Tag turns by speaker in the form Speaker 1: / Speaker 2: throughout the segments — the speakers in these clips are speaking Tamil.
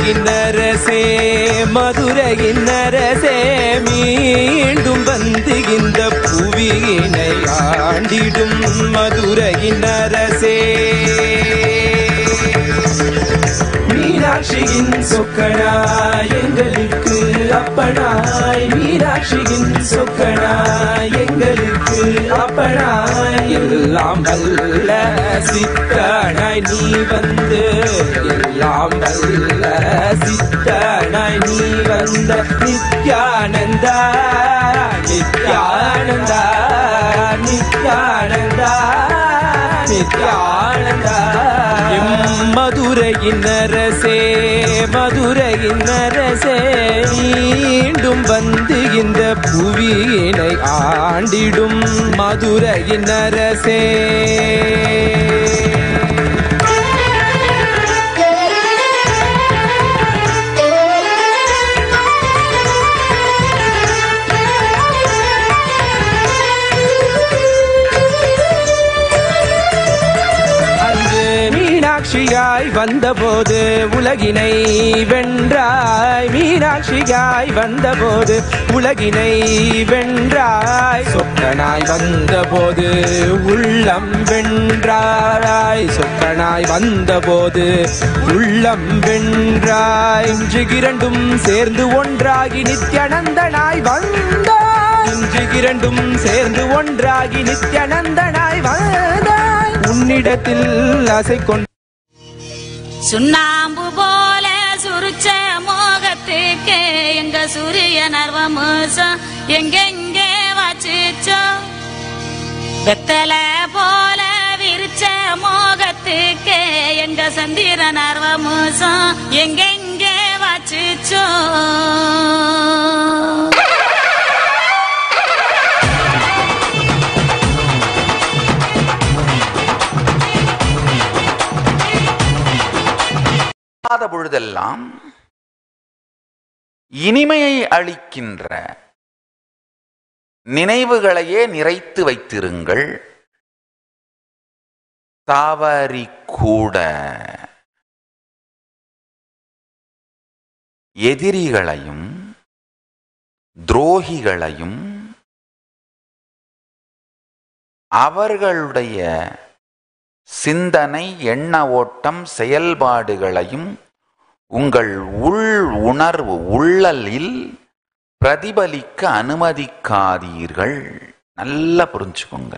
Speaker 1: மதுரையின் அரசே மதுரையின் அரசே மீண்டும் வந்து இந்த புவியினை ஆண்டிடும் மதுரையின் அரசே மீனாட்சியின் சொக்கனாய் எங்களுக்கு அப்பனாய் மீனாட்சியின் சொக்கனாய் எங்களுக்கு அப்பனாய் எல்லாம் வல்ல சித்தனாய் நீ வந்து எல்லாம் வல்ல சித்தனாய் நீ வந்த நித்யானந்தா நித்யானந்தா நித்யானந்தா நித்யானந்தா எம் மதுரையின் அரசே மதுரையின் அரசே மீண்டும் வந்து இந்த புவியினை ஆண்டிடும் மதுரையின் அரசே அன்று மீனாட்சியாய் வந்தபோது உலகினை வென்றாய் மீனாட்சியாய் வந்தபோது உலகினை வென்றாய் சொக்கனாய் வந்தபோது உள்ளம் வென்றாய் சொக்கனாய் வந்தபோது உள்ளம் வென்றாய் இன்று இரண்டும் சேர்ந்து ஒன்றாகி நித்யானந்தனாய் வந்தாய் இன்று இரண்டும் சேர்ந்து ஒன்றாகி நித்யானந்தனாய் வந்தாய் உன்னிடத்தில் ஆசை கொண்டு
Speaker 2: சுண்ணாம்பு போல சுருச்ச மோகத்துக்கு எங்க சூரிய நர்வமோசம் எங்கெங்கே வச்சுச்சோ வெத்தல போல விரிச்ச மோகத்துக்கு எங்க சந்திர நர்வமோசம் எங்கெங்கே வச்சுச்சோ
Speaker 3: இல்லாத பொழுதெல்லாம் இனிமையை அளிக்கின்ற நினைவுகளையே நிறைத்து வைத்திருங்கள் தவறி கூட எதிரிகளையும் துரோகிகளையும் அவர்களுடைய சிந்தனை எண்ண ஓட்டம் செயல்பாடுகளையும் உங்கள் உள் உணர்வு உள்ளலில் பிரதிபலிக்க அனுமதிக்காதீர்கள் நல்லா புரிஞ்சுக்கோங்க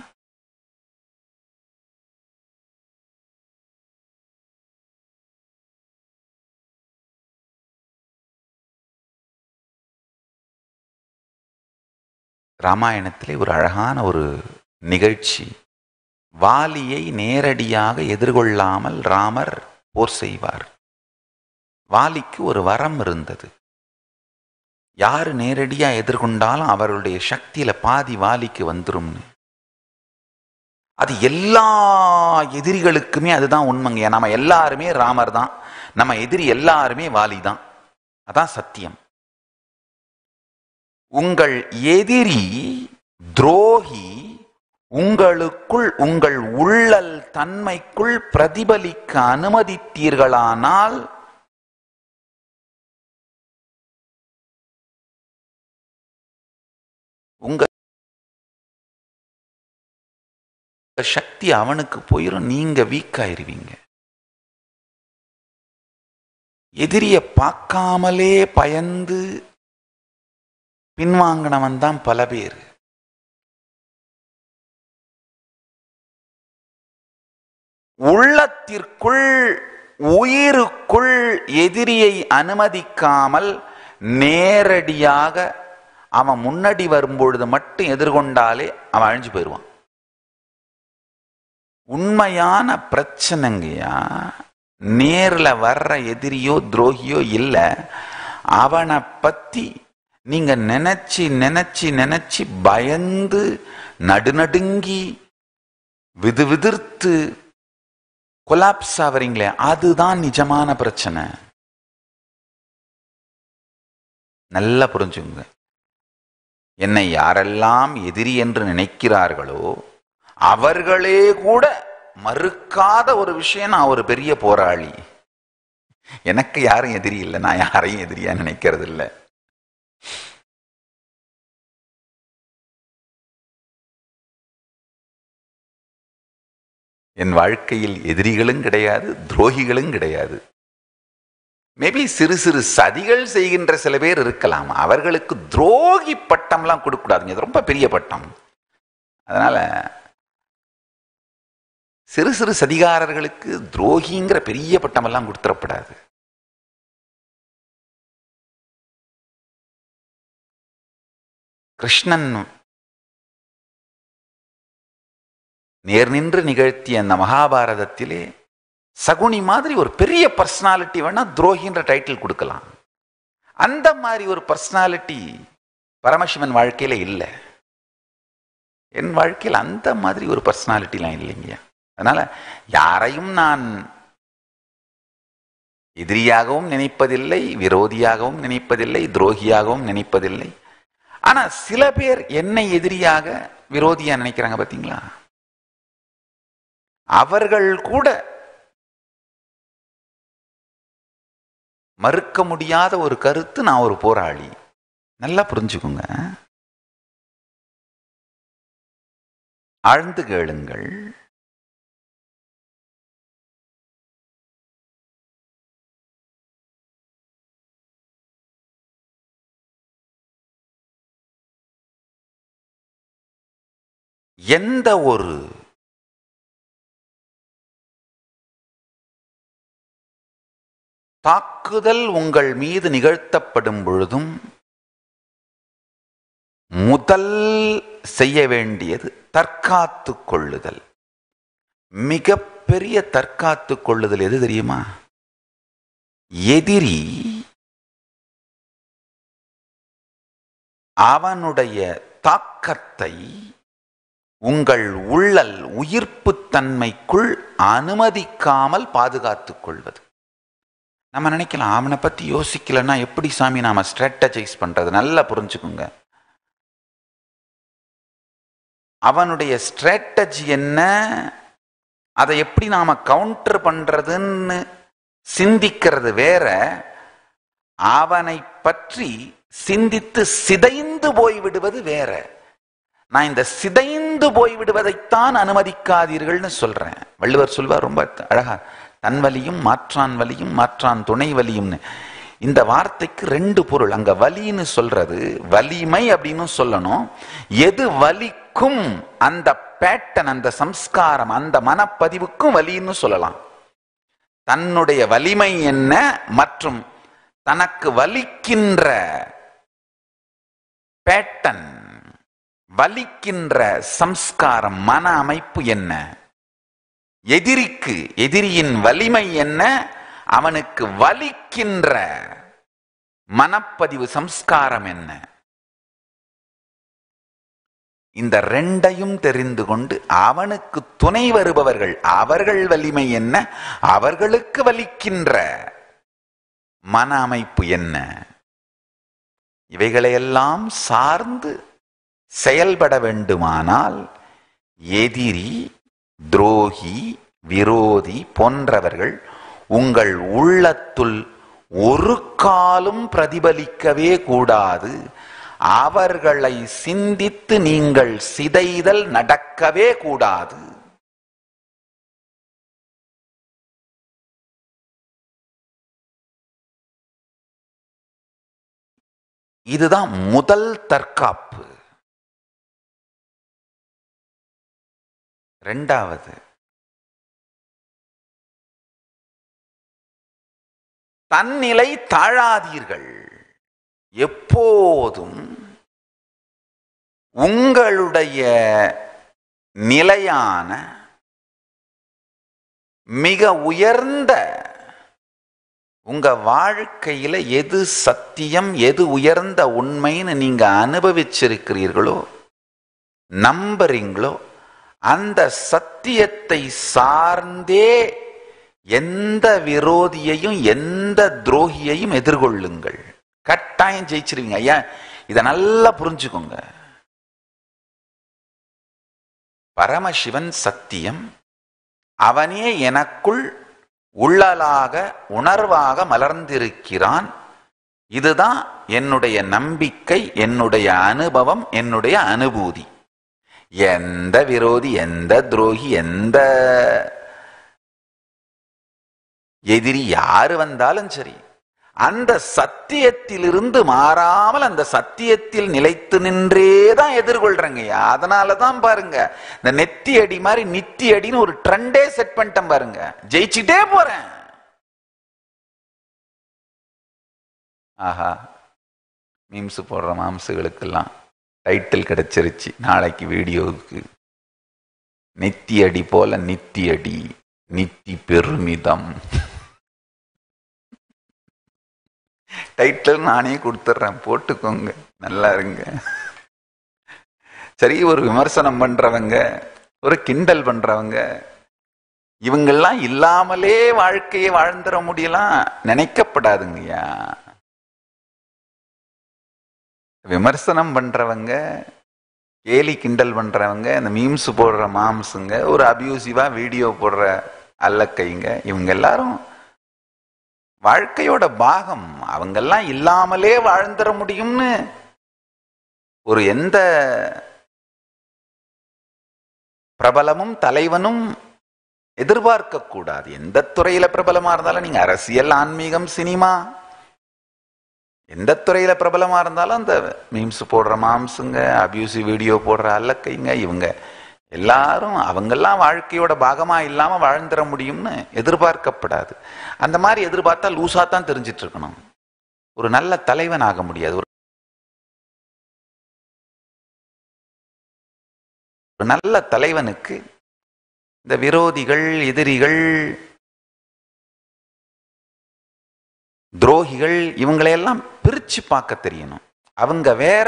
Speaker 3: ராமாயணத்திலே ஒரு அழகான ஒரு நிகழ்ச்சி வாலியை நேரடியாக எதிர்கொள்ளாமல் ராமர் போர் செய்வார் வாலிக்கு ஒரு வரம் இருந்தது யாரு நேரடியா எதிர்கொண்டாலும் அவர்களுடைய சக்தியில பாதி வாலிக்கு வந்துரும்னு அது எல்லா எதிரிகளுக்குமே அதுதான் உண்மைங்க நம்ம எல்லாருமே ராமர் தான் நம்ம எதிரி எல்லாருமே வாலி தான் அதான் சத்தியம் உங்கள் எதிரி துரோகி உங்களுக்குள் உங்கள் உள்ளல் தன்மைக்குள் பிரதிபலிக்க அனுமதித்தீர்களானால் உங்க சக்தி அவனுக்கு போயிரும் நீங்க வீக் ஆயிருவீங்க எதிரிய பார்க்காமலே பயந்து பின்வாங்கினவன் தான் பல பேர் உள்ளத்திற்குள் உயிருக்குள் எதிரியை அனுமதிக்காமல் நேரடியாக அவன் முன்னாடி வரும்பொழுது மட்டும் எதிர்கொண்டாலே அவன் அழிஞ்சு போயிடுவான் உண்மையான பிரச்சனைங்கய்யா நேர்ல வர்ற எதிரியோ துரோகியோ இல்லை அவனை பத்தி நீங்க நினைச்சு நினைச்சு நினைச்சு பயந்து நடுநடுங்கி விது விதிர்த்து கொலாப்ஸ் ஆவறீங்களே அதுதான் நிஜமான பிரச்சனை நல்லா புரிஞ்சுங்க என்னை யாரெல்லாம் எதிரி என்று நினைக்கிறார்களோ அவர்களே கூட மறுக்காத ஒரு விஷயம் நான் ஒரு பெரிய போராளி எனக்கு யாரும் எதிரி இல்லை நான் யாரையும் எதிரியா நினைக்கிறது இல்லை என் வாழ்க்கையில் எதிரிகளும் கிடையாது துரோகிகளும் கிடையாது மேபி சிறு சிறு சதிகள் செய்கின்ற சில பேர் இருக்கலாம் அவர்களுக்கு துரோகி பட்டம்லாம் கொடுக்கக்கூடாதுங்க இது ரொம்ப பெரிய பட்டம் அதனால சிறு சிறு சதிகாரர்களுக்கு துரோகிங்கிற பெரிய பட்டமெல்லாம் கொடுத்துடப்படாது கிருஷ்ணன் நேர் நின்று நிகழ்த்திய அந்த மகாபாரதத்திலே சகுனி மாதிரி ஒரு பெரிய பர்சனாலிட்டி வேணா துரோகின்ற டைட்டில் கொடுக்கலாம் அந்த மாதிரி ஒரு பர்சனாலிட்டி பரமசிவன் வாழ்க்கையில இல்லை என் வாழ்க்கையில் அந்த மாதிரி ஒரு பர்சனாலிட்டிலாம் இல்லைங்க அதனால யாரையும் நான் எதிரியாகவும் நினைப்பதில்லை விரோதியாகவும் நினைப்பதில்லை துரோகியாகவும் நினைப்பதில்லை ஆனா சில பேர் என்னை எதிரியாக விரோதியா நினைக்கிறாங்க பாத்தீங்களா அவர்கள் கூட மறுக்க முடியாத ஒரு கருத்து நான் ஒரு போராளி நல்லா புரிஞ்சுக்குங்க ஆழ்ந்து கேளுங்கள் எந்த ஒரு தாக்குதல் உங்கள் மீது நிகழ்த்தப்படும் பொழுதும் முதல் செய்ய வேண்டியது தற்காத்து கொள்ளுதல் மிகப்பெரிய தற்காத்து கொள்ளுதல் எது தெரியுமா எதிரி அவனுடைய தாக்கத்தை உங்கள் உள்ளல் உயிர்ப்புத் தன்மைக்குள் அனுமதிக்காமல் பாதுகாத்துக் கொள்வது நம்ம நினைக்கலாம் அவனை பத்தி யோசிக்கலன்னா எப்படி சாமி நாம ஸ்ட்ராட்டஜைஸ் பண்றது நல்லா புரிஞ்சுக்குங்க அவனுடைய ஸ்ட்ராட்டஜி என்ன அதை எப்படி நாம கவுண்டர் பண்றதுன்னு சிந்திக்கிறது வேற அவனை பற்றி சிந்தித்து சிதைந்து போய் விடுவது வேற நான் இந்த சிதைந்து போய் விடுவதைத்தான் அனுமதிக்காதீர்கள்னு சொல்றேன் வள்ளுவர் சொல்வார் ரொம்ப அழகா தன் வலியும் மாற்றான் வலியும் மாற்றான் துணை வலியும்னு இந்த வார்த்தைக்கு ரெண்டு பொருள் அங்க வலின்னு சொல்றது வலிமை அப்படின்னு சொல்லணும் எது வலிக்கும் அந்த பேட்டன் அந்த சம்ஸ்காரம் அந்த மனப்பதிவுக்கும் வலின்னு சொல்லலாம் தன்னுடைய வலிமை என்ன மற்றும் தனக்கு வலிக்கின்ற பேட்டன் வலிக்கின்ற சம்ஸ்காரம் மன அமைப்பு என்ன எதிரிக்கு எதிரியின் வலிமை என்ன அவனுக்கு வலிக்கின்ற மனப்பதிவு சம்ஸ்காரம் என்ன இந்த ரெண்டையும் தெரிந்து கொண்டு அவனுக்கு துணை வருபவர்கள் அவர்கள் வலிமை என்ன அவர்களுக்கு வலிக்கின்ற மன அமைப்பு என்ன இவைகளையெல்லாம் சார்ந்து செயல்பட வேண்டுமானால் எதிரி துரோகி விரோதி போன்றவர்கள் உங்கள் உள்ளத்துள் ஒரு காலும் பிரதிபலிக்கவே கூடாது அவர்களை சிந்தித்து நீங்கள் சிதைதல் நடக்கவே கூடாது இதுதான் முதல் தற்காப்பு ரெண்டாவது தன்னிலை தாழாதீர்கள் எப்போதும் உங்களுடைய நிலையான மிக உயர்ந்த உங்க வாழ்க்கையில எது சத்தியம் எது உயர்ந்த உண்மைன்னு நீங்க அனுபவிச்சிருக்கிறீர்களோ நம்புறீங்களோ அந்த சத்தியத்தை சார்ந்தே எந்த விரோதியையும் எந்த துரோகியையும் எதிர்கொள்ளுங்கள் கட்டாயம் ஜெயிச்சிருவீங்க ஐயா இதை நல்லா புரிஞ்சுக்கோங்க பரமசிவன் சத்தியம் அவனே எனக்குள் உள்ளலாக உணர்வாக மலர்ந்திருக்கிறான் இதுதான் என்னுடைய நம்பிக்கை என்னுடைய அனுபவம் என்னுடைய அனுபூதி எந்த விரோதி எந்த துரோகி எந்த எதிரி யாரு வந்தாலும் சரி அந்த சத்தியத்திலிருந்து மாறாமல் அந்த சத்தியத்தில் நிலைத்து நின்றே தான் எதிர்கொள்றேங்கய்யா அதனால தான் பாருங்க இந்த நெத்தி அடி மாதிரி நித்தி அடின்னு ஒரு ட்ரெண்டே செட் பண்ணிட்டேன் பாருங்க ஜெயிச்சுட்டே போறேன் ஆஹா மீம்ஸ் போடுற மாம்சுகளுக்கெல்லாம் டைட்டில் கிடைச்சிருச்சு நாளைக்கு வீடியோவுக்கு நெத்தி அடி போல நித்தி அடி நித்தி பெருமிதம் டைட்டில் நானே கொடுத்துட்றேன் போட்டுக்கோங்க நல்லா இருங்க சரி ஒரு விமர்சனம் பண்றவங்க ஒரு கிண்டல் பண்றவங்க இவங்கெல்லாம் இல்லாமலே வாழ்க்கையை வாழ்ந்துட முடியலாம் நினைக்கப்படாதுங்கய்யா விமர்சனம் பண்றவங்க கேலி கிண்டல் பண்றவங்க இந்த மீம்ஸ் போடுற மாம்ஸுங்க ஒரு அபியூசிவா வீடியோ போடுற அல்லக்கைங்க இவங்க எல்லாரும் வாழ்க்கையோட பாகம் அவங்கெல்லாம் இல்லாமலே வாழ்ந்துட முடியும்னு ஒரு எந்த பிரபலமும் தலைவனும் எதிர்பார்க்க கூடாது எந்த துறையில பிரபலமா இருந்தாலும் நீங்க அரசியல் ஆன்மீகம் சினிமா எந்த துறையில பிரபலமா இருந்தாலும் அந்த மீம்ஸ் போடுற மாம்ஸுங்க அபியூசிவ் வீடியோ போடுற அல்லக்கைங்க இவங்க எல்லாரும் அவங்கெல்லாம் வாழ்க்கையோட பாகமா இல்லாம வாழ்ந்துட முடியும்னு எதிர்பார்க்கப்படாது அந்த மாதிரி எதிர்பார்த்தா லூசா தான் தெரிஞ்சிட்டு இருக்கணும் ஒரு நல்ல தலைவன் ஆக முடியாது ஒரு ஒரு நல்ல தலைவனுக்கு இந்த விரோதிகள் எதிரிகள் துரோகிகள் இவங்களையெல்லாம் பிரிச்சு பார்க்க தெரியணும் அவங்க வேற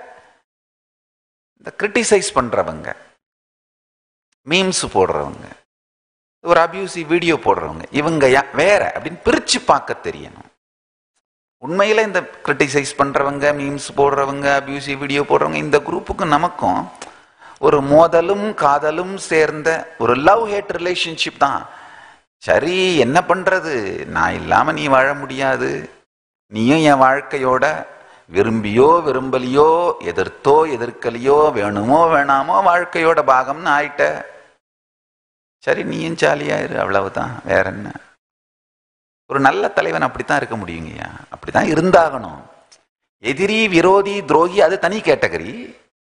Speaker 3: இந்த கிரிட்டிசைஸ் பண்றவங்க மீம்ஸ் போடுறவங்க ஒரு அபியூசிவ் வீடியோ போடுறவங்க இவங்க யா- வேற அப்படின்னு பிரிச்சு பார்க்க தெரியணும் உண்மையில இந்த கிரிட்டிசைஸ் பண்றவங்க மீம்ஸ் போடுறவங்க அபியூசிவ் வீடியோ போடுறவங்க இந்த குரூப்புக்கும் நமக்கும் ஒரு மோதலும் காதலும் சேர்ந்த ஒரு லவ் ஹேட் ரிலேஷன்ஷிப் தான் சரி என்ன பண்றது நான் இல்லாம நீ வாழ முடியாது நீயும் என் வாழ்க்கையோட விரும்பியோ விரும்பலையோ எதிர்த்தோ எதிர்க்கலையோ வேணுமோ வேணாமோ வாழ்க்கையோட பாகம்னு ஆயிட்ட சரி நீயும் ஜாலியாயிரு அவ்வளவுதான் வேற என்ன ஒரு நல்ல தலைவன் அப்படித்தான் இருக்க முடியுங்கய்யா அப்படித்தான் இருந்தாகணும் எதிரி விரோதி துரோகி அது தனி கேட்டகரி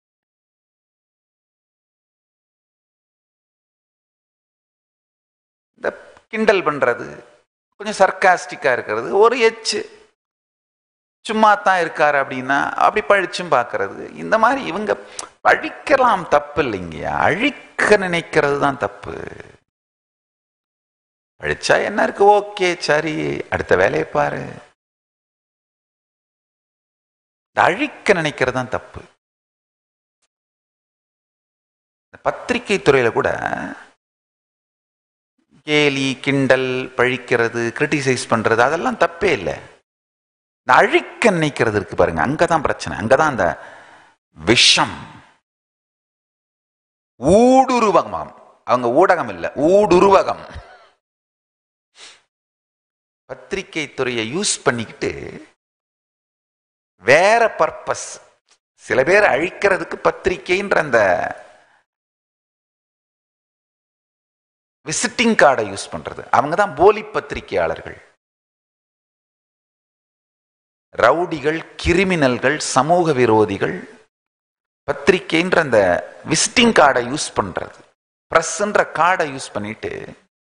Speaker 3: இந்த கிண்டல் பண்றது கொஞ்சம் சர்க்காஸ்டிக்கா இருக்கிறது ஒரு எச்சு சும்மா தான் இருக்காரு அப்படின்னா அப்படி பழிச்சும் பார்க்கறது இந்த மாதிரி இவங்க பழிக்கலாம் தப்பு இல்லைங்கய்யா அழிக்க நினைக்கிறது தான் தப்பு பழிச்சா என்ன இருக்கு ஓகே சரி அடுத்த வேலையை பாரு இந்த அழிக்க நினைக்கிறது தான் தப்பு இந்த பத்திரிகை துறையில கூட கேலி கிண்டல் பழிக்கிறது கிரிட்டிசைஸ் பண்றது அதெல்லாம் தப்பே இல்லை இந்த அழிக்க நினைக்கிறது இருக்கு பாருங்க அங்கதான் பிரச்சனை அங்கதான் அந்த விஷம் ஊடுருவகம் அவங்க ஊடகம் இல்ல ஊடுருவகம் பத்திரிகை துறையை யூஸ் பண்ணிக்கிட்டு வேற பர்பஸ் சில பேர் அழிக்கிறதுக்கு பத்திரிகைன்ற அந்த விசிட்டிங் கார்டை யூஸ் பண்றது அவங்க தான் போலி பத்திரிகையாளர்கள் ரவுடிகள் கிரிமினல்கள் சமூக விரோதிகள் பத்திரிகைன்ற அந்த விசிட்டிங் கார்டை யூஸ் பண்றது பிரஸ்ன்ற கார்டை யூஸ் பண்ணிட்டு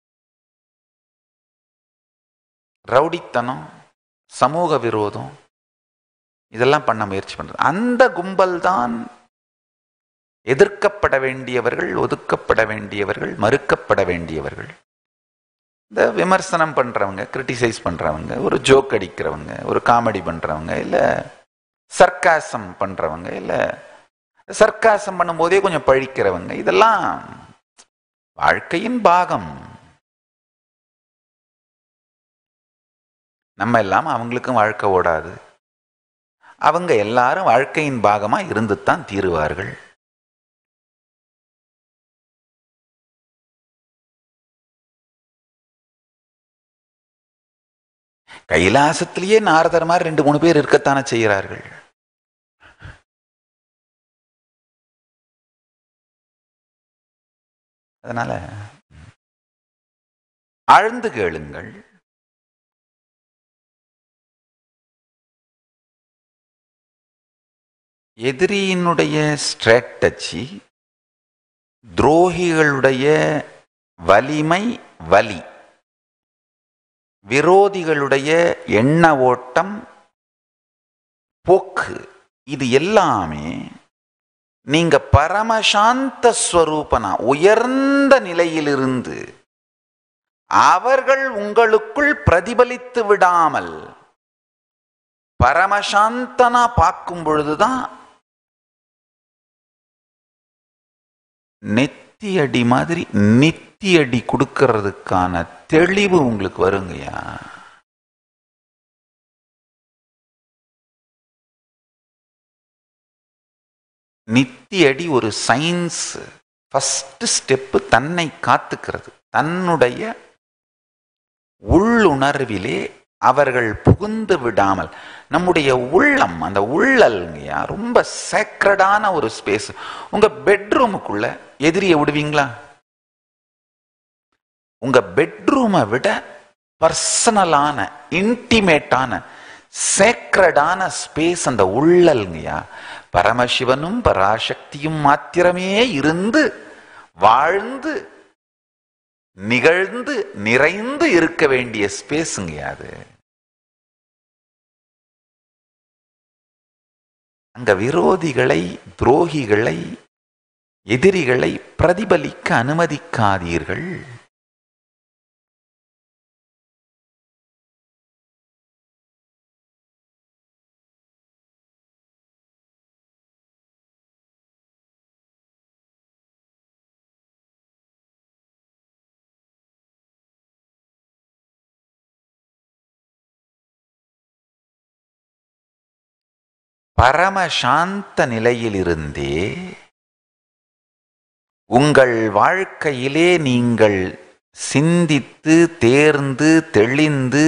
Speaker 3: ரவுடித்தனம் சமூக விரோதம் இதெல்லாம் பண்ண முயற்சி பண்றது அந்த கும்பல் தான் எதிர்க்கப்பட வேண்டியவர்கள் ஒதுக்கப்பட வேண்டியவர்கள் மறுக்கப்பட வேண்டியவர்கள் இந்த விமர்சனம் பண்றவங்க கிரிட்டிசைஸ் பண்றவங்க ஒரு ஜோக் அடிக்கிறவங்க ஒரு காமெடி பண்றவங்க இல்ல சர்க்காசம் பண்றவங்க இல்ல சர்க்காசம் பண்ணும்போதே கொஞ்சம் பழிக்கிறவங்க இதெல்லாம் வாழ்க்கையின் பாகம் நம்ம எல்லாம் அவங்களுக்கும் வாழ்க்கை ஓடாது அவங்க எல்லாரும் வாழ்க்கையின் பாகமா இருந்துத்தான் தீருவார்கள் கைலாசத்திலேயே நாரதர் மாதிரி ரெண்டு மூணு பேர் இருக்கத்தானே செய்கிறார்கள் அதனால ஆழ்ந்து கேளுங்கள் எதிரியினுடைய ஸ்ட்ராட்டஜி துரோகிகளுடைய வலிமை வலி விரோதிகளுடைய எண்ண ஓட்டம் போக்கு இது எல்லாமே நீங்க பரமசாந்த ஸ்வரூபனா உயர்ந்த நிலையிலிருந்து அவர்கள் உங்களுக்குள் பிரதிபலித்து விடாமல் பரமசாந்தனா பார்க்கும் பொழுதுதான் நெத்தி அடி மாதிரி நித்தி அடி கொடுக்கறதுக்கான தெளிவு உங்களுக்கு வருங்கய்யா நித்தி அடி ஒரு சயின்ஸ் ஃபர்ஸ்ட் ஸ்டெப்பு தன்னை காத்துக்கிறது தன்னுடைய உள்ளுணர்விலே அவர்கள் புகுந்து விடாமல் நம்முடைய உள்ளம் அந்த உள்ளல்ங்கய்யா ரொம்ப சேக்ரடான ஒரு ஸ்பேஸ் உங்க பெட்ரூமுக்குள்ள எதிரியை விடுவீங்களா உங்க பெட்ரூமை விட பர்சனலான இன்டிமேட்டான சேக்ரடான ஸ்பேஸ் அந்த உள்ளல்ங்கய்யா பரமசிவனும் பராசக்தியும் மாத்திரமே இருந்து வாழ்ந்து நிகழ்ந்து நிறைந்து இருக்க வேண்டிய ஸ்பேஸுங்க அது அங்க விரோதிகளை துரோகிகளை எதிரிகளை பிரதிபலிக்க அனுமதிக்காதீர்கள் பரமசாந்த நிலையிலிருந்தே உங்கள் வாழ்க்கையிலே நீங்கள் சிந்தித்து தேர்ந்து தெளிந்து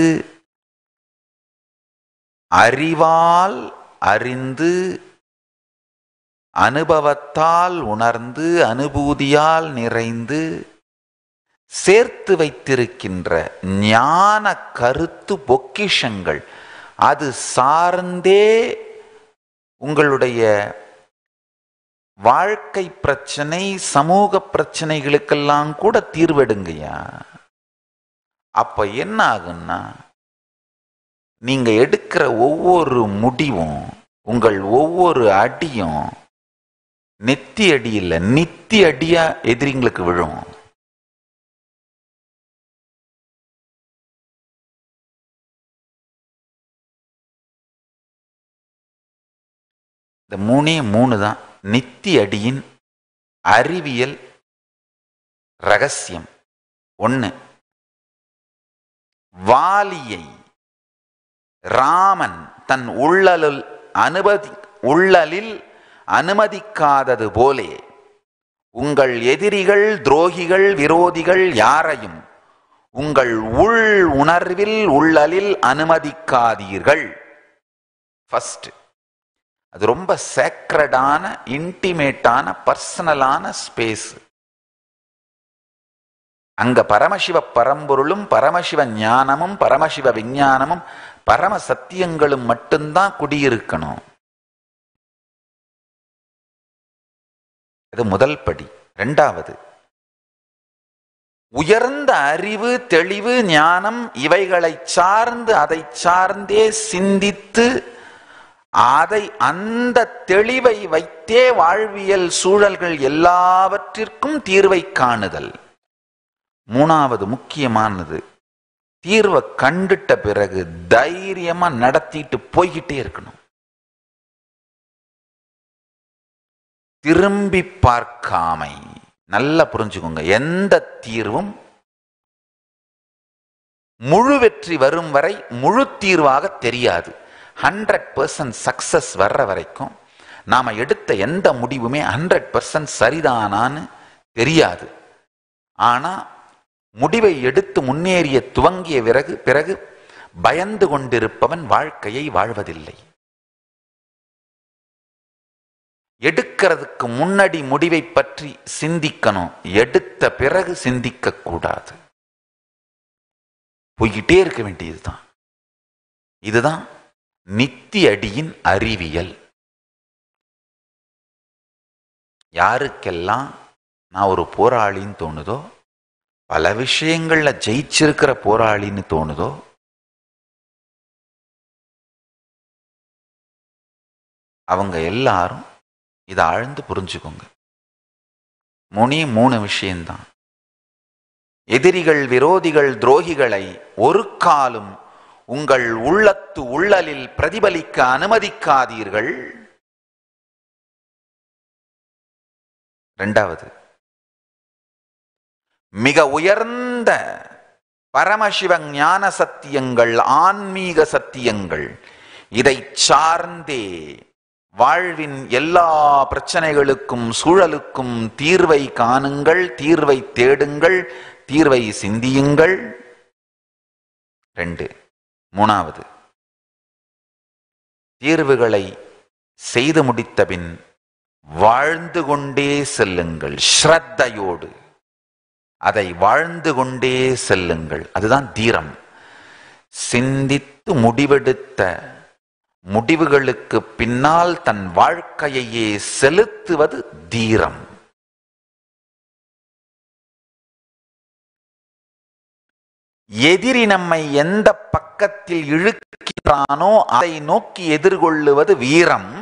Speaker 3: அறிவால் அறிந்து அனுபவத்தால் உணர்ந்து அனுபூதியால் நிறைந்து சேர்த்து வைத்திருக்கின்ற ஞான கருத்து பொக்கிஷங்கள் அது சார்ந்தே உங்களுடைய வாழ்க்கை பிரச்சனை சமூக பிரச்சனைகளுக்கெல்லாம் கூட தீர்வெடுங்கய்யா அப்ப என்ன ஆகுன்னா நீங்க எடுக்கிற ஒவ்வொரு முடிவும் உங்கள் ஒவ்வொரு அடியும் நெத்தி அடி இல்ல நித்தி அடியா எதிரிங்களுக்கு விழும் இந்த மூணே மூணு தான் நித்தி அடியின் அறிவியல் ரகசியம் ஒன்று வாலியை ராமன் தன் உள்ளலில் அனுமதி உள்ளலில் அனுமதிக்காதது போலே உங்கள் எதிரிகள் துரோகிகள் விரோதிகள் யாரையும் உங்கள் உள் உணர்வில் உள்ளலில் அனுமதிக்காதீர்கள் ஃபர்ஸ்ட் அது ரொம்ப சேக்ரடான இன்டிமேட்டான பர்சனலான ஸ்பேஸ் அங்க பரமசிவ பரம்பொருளும் பரமசிவ ஞானமும் பரமசிவ விஞ்ஞானமும் பரம சத்தியங்களும் மட்டும்தான் குடியிருக்கணும் இது முதல் படி ரெண்டாவது உயர்ந்த அறிவு தெளிவு ஞானம் இவைகளை சார்ந்து அதை சார்ந்தே சிந்தித்து அதை அந்த தெளிவை வைத்தே வாழ்வியல் சூழல்கள் எல்லாவற்றிற்கும் தீர்வை காணுதல் மூணாவது முக்கியமானது தீர்வை கண்டுட்ட பிறகு தைரியமா நடத்திட்டு போய்கிட்டே இருக்கணும் திரும்பி பார்க்காமை நல்லா புரிஞ்சுக்கோங்க எந்த தீர்வும் முழு வெற்றி வரும் வரை முழு தீர்வாக தெரியாது ஹண்ட்ரட் பர்சன்ட் சக்சஸ் வர்ற வரைக்கும் நாம எடுத்த எந்த முடிவுமே ஹண்ட்ரட் பர்சன்ட் சரிதானான்னு தெரியாது ஆனா முடிவை எடுத்து முன்னேறிய துவங்கிய பிறகு பிறகு பயந்து கொண்டிருப்பவன் வாழ்க்கையை வாழ்வதில்லை எடுக்கிறதுக்கு முன்னாடி முடிவை பற்றி சிந்திக்கணும் எடுத்த பிறகு சிந்திக்க கூடாது போய்கிட்டே இருக்க வேண்டியதுதான் இதுதான் நித்திய அடியின் அறிவியல் யாருக்கெல்லாம் நான் ஒரு போராளின்னு தோணுதோ பல விஷயங்கள்ல ஜெயிச்சிருக்கிற போராளின்னு தோணுதோ அவங்க எல்லாரும் இதை ஆழ்ந்து புரிஞ்சுக்கோங்க முனி மூணு விஷயம்தான் எதிரிகள் விரோதிகள் துரோகிகளை ஒரு காலும் உங்கள் உள்ளத்து உள்ளலில் பிரதிபலிக்க அனுமதிக்காதீர்கள் இரண்டாவது மிக உயர்ந்த பரமசிவ ஞான சத்தியங்கள் ஆன்மீக சத்தியங்கள் இதை சார்ந்தே வாழ்வின் எல்லா பிரச்சனைகளுக்கும் சூழலுக்கும் தீர்வை காணுங்கள் தீர்வை தேடுங்கள் தீர்வை சிந்தியுங்கள் ரெண்டு மூணாவது தீர்வுகளை செய்து முடித்தபின் வாழ்ந்து கொண்டே செல்லுங்கள் ஸ்ரத்தையோடு அதை வாழ்ந்து கொண்டே செல்லுங்கள் அதுதான் தீரம் சிந்தித்து முடிவெடுத்த முடிவுகளுக்கு பின்னால் தன் வாழ்க்கையையே செலுத்துவது தீரம் எதிரி நம்மை எந்த பக்கத்தில் இழுக்கிறானோ அதை நோக்கி எதிர்கொள்ளுவது வீரம்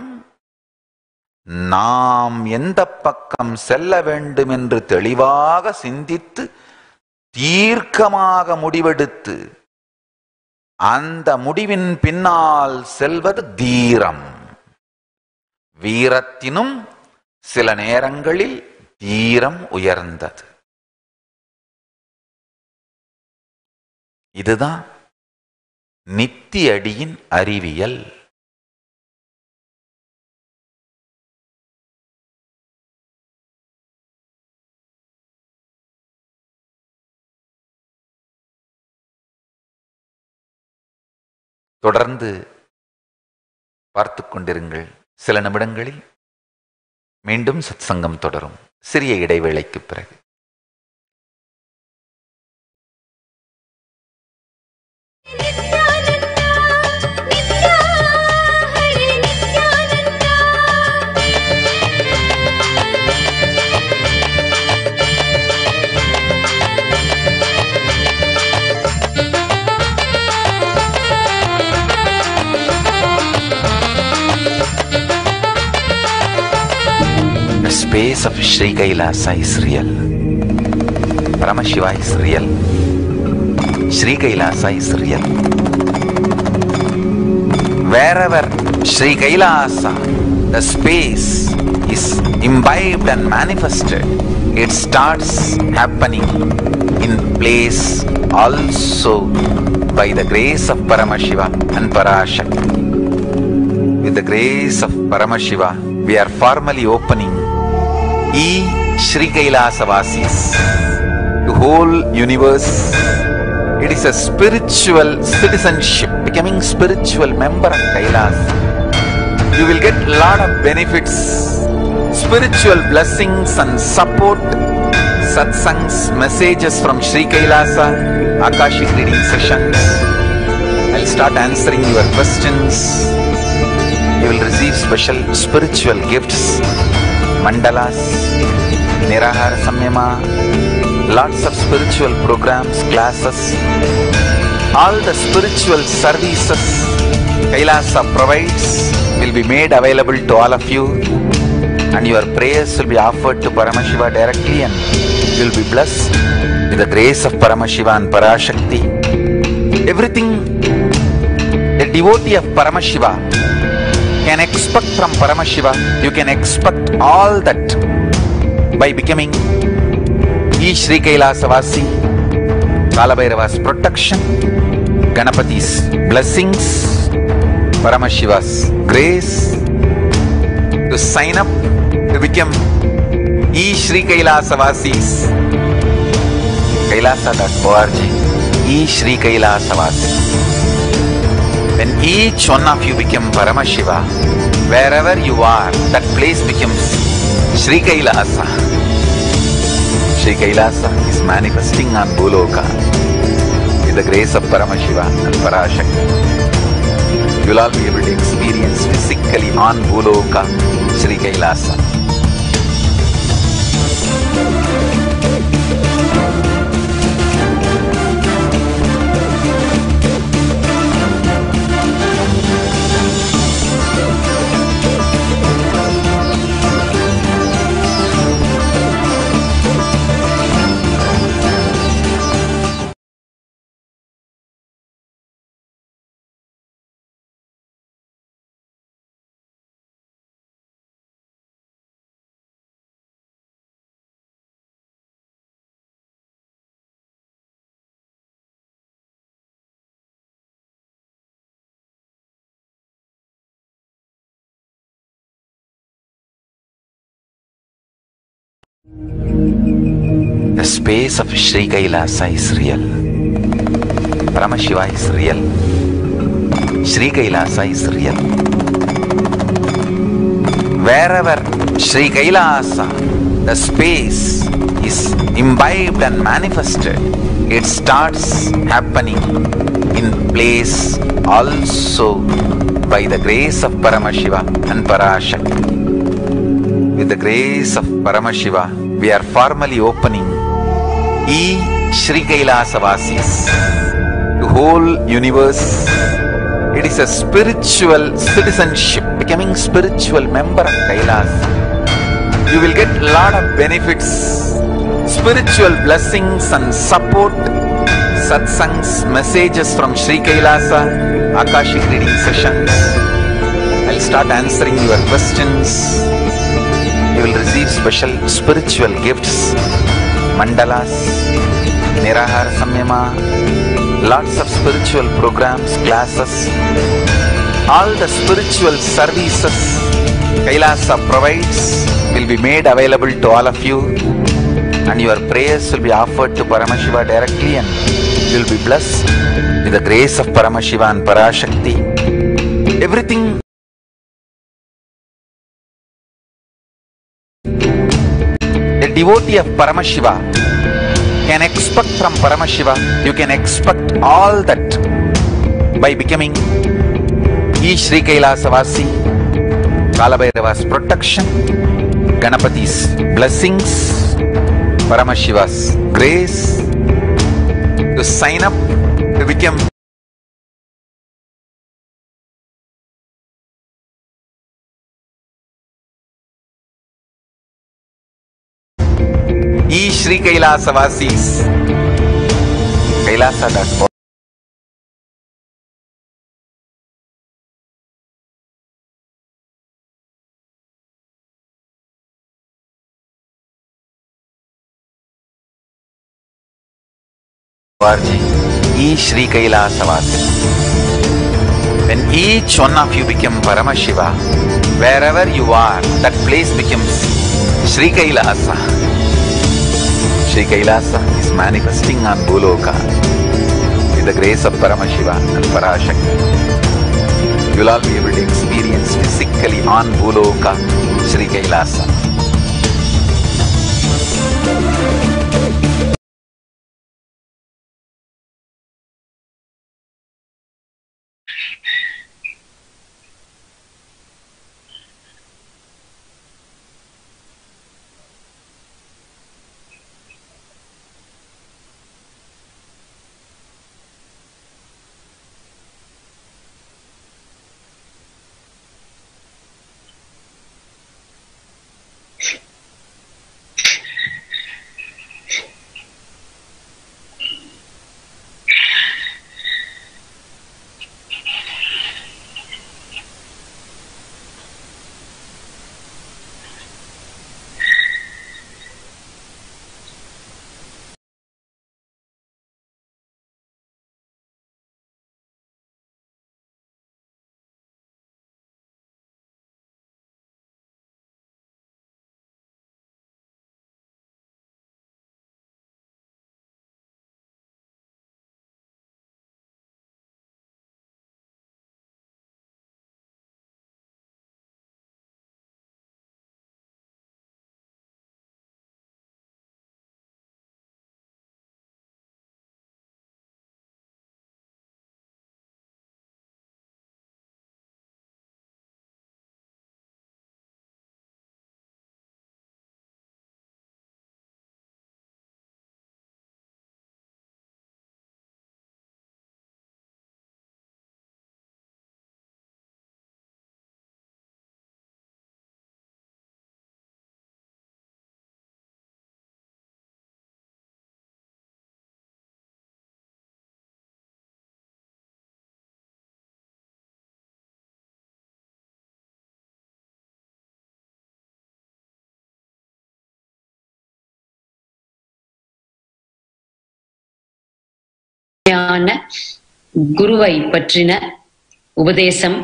Speaker 3: நாம் எந்த பக்கம் செல்ல வேண்டும் என்று தெளிவாக சிந்தித்து தீர்க்கமாக முடிவெடுத்து அந்த முடிவின் பின்னால் செல்வது தீரம் வீரத்தினும் சில நேரங்களில் தீரம் உயர்ந்தது இதுதான் நித்திய அடியின் அறிவியல் தொடர்ந்து பார்த்து கொண்டிருங்கள் சில நிமிடங்களில் மீண்டும் சத்சங்கம் தொடரும் சிறிய இடைவேளைக்கு பிறகு The space of Sri Kailasa is real. Paramashiva is real. Sri Kailasa is real. Wherever Sri Kailasa, the space is imbibed and manifested, it starts happening in place also by the grace of Paramashiva and Parashakti. With the grace of Paramashiva, we are formally opening E Sri Kailasavasis, the whole universe. It is a spiritual citizenship, becoming spiritual member of Kailas. You will get a lot of benefits, spiritual blessings and support, satsangs, messages from Sri Kailasa, Akashic reading sessions. I'll start answering your questions. You will receive special spiritual gifts, mandalas, Nirahara Samyama, lots of spiritual programs, classes, all the spiritual services Kailasa provides will be made available to all of you and your prayers will be offered to Paramashiva directly and you will be blessed with the grace of Paramashiva and Parashakti. Everything a devotee of Paramashiva can expect from Paramashiva, you can expect all that by becoming E Sri Kailasavasi, Kalabhairava's protection, Ganapati's blessings, Paramashiva's grace, to sign up to become E Sri Kailasavasis, kailasa.org, E Sri Kailasavasi. When each one of you become Paramashiva, wherever you are, that place becomes Sri Kailasa. Sri Kailasa is manifesting on Bhuloka with the grace of Paramashiva and Parashakti. You will all be able to experience physically on Bhuloka Sri Kailasa. The space of Sri Kailasa is real. Paramashiva is real. Sri Kailasa is real. Wherever Sri Kailasa, the space is imbibed and manifested, it starts happening in place also by the grace of Paramashiva and Parashakti. With the grace of Paramashiva, we are formally opening each Sri Kailasavasis, the whole universe. It is a spiritual citizenship, becoming spiritual member of Kailas. You will get a lot of benefits, spiritual blessings and support, satsangs, messages from Sri Kailasa, Akashic reading sessions. I'll start answering your questions. You will receive special spiritual gifts, mandalas, Nirahara Samyama, lots of spiritual programs, classes, all the spiritual services Kailasa provides will be made available to all of you and your prayers will be offered to Paramashiva directly and you will be blessed with the grace of Paramashiva and Parashakti. Everything a devotee of Paramashiva can expect from Paramashiva, you can expect all that by becoming E Sri Kailasavasi, Kalabhairava's protection, Ganapati's blessings, Paramashiva's grace, to sign up to become E Sri Kailasavasis. Kailasa.org. org. E Sri Kailasavasi. When each one of you become Paramashiva, wherever you are, that place becomes Sri Kailasa. Sri Kailasa is manifesting on Bhuloka with the grace of Paramashiva and Parashakti. You will all be able to experience physically on Bhuloka Sri Kailasa.
Speaker 4: உயர்வான குருவை பற்றின உபதேசம்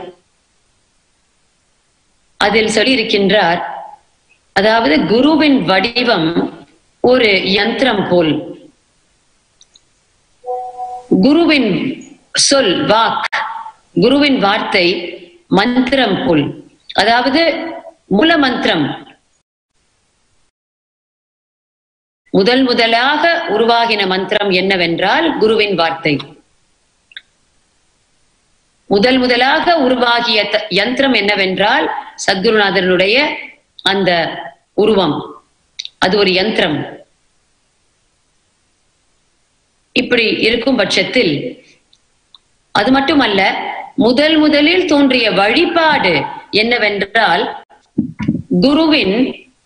Speaker 4: அதில் சொல்லியிருக்கின்றார் அதாவது குருவின் வடிவம் ஒரு யந்திரம் போல் குருவின் சொல் வாக் குருவின் வார்த்தை மந்திரம் போல் அதாவது மூல மந்திரம் முதல் முதலாக உருவாகின மந்திரம் என்னவென்றால் குருவின் வார்த்தை முதல் முதலாக உருவாகிய த- யந்திரம் என்னவென்றால் சத்குருநாதனுடைய அந்த உருவம் அது ஒரு யந்திரம் இப்படி இருக்கும் பட்சத்தில் அது மட்டுமல்ல முதல் முதலில் தோன்றிய வழிபாடு என்னவென்றால் குருவின்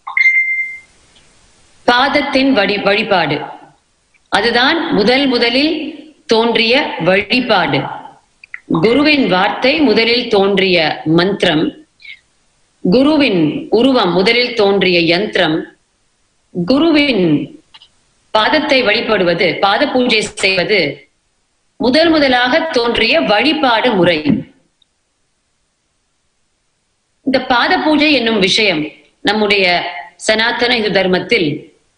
Speaker 4: பாதத்தின் வழி வழிபாடு அதுதான் முதல் முதலில் தோன்றிய வழிபாடு குருவின் வார்த்தை முதலில் தோன்றிய மந்திரம் குருவின் உருவம் முதலில் தோன்றிய யந்திரம் குருவின் பாதத்தை வழிபடுவது பாத பூஜை செய்வது முதல் முதலாக தோன்றிய வழிபாடு முறை இந்த பாத பூஜை என்னும் விஷயம் நம்முடைய சனாதன இந்து தர்மத்தில்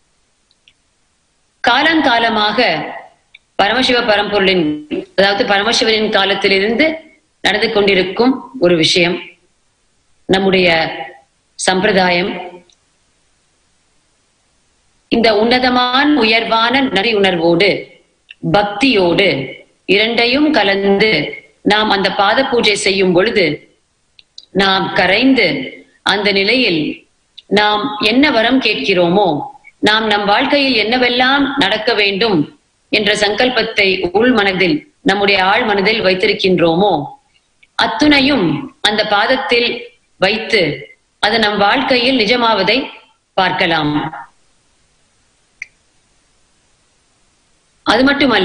Speaker 4: காலங்காலமாக பரமசிவ பரம்பொருளின் அதாவது பரமசிவனின் காலத்திலிருந்து நடந்து கொண்டிருக்கும் ஒரு விஷயம் நம்முடைய சம்பிரதாயம் இந்த உன்னதமான உயர்வான நரி உணர்வோடு பக்தியோடு இரண்டையும் கலந்து நாம் அந்த பாத பூஜை செய்யும் பொழுது நாம் கரைந்து அந்த நிலையில் நாம் என்ன வரம் கேட்கிறோமோ நாம் நம் வாழ்க்கையில் என்னவெல்லாம் நடக்க வேண்டும் என்ற சங்கல்பத்தை உள் மனதில் நம்முடைய ஆழ் மனதில் வைத்திருக்கின்றோமோ அத்துணையும் அந்த பாதத்தில் வைத்து அது நம் வாழ்க்கையில் நிஜமாவதை பார்க்கலாம் அது மட்டுமல்ல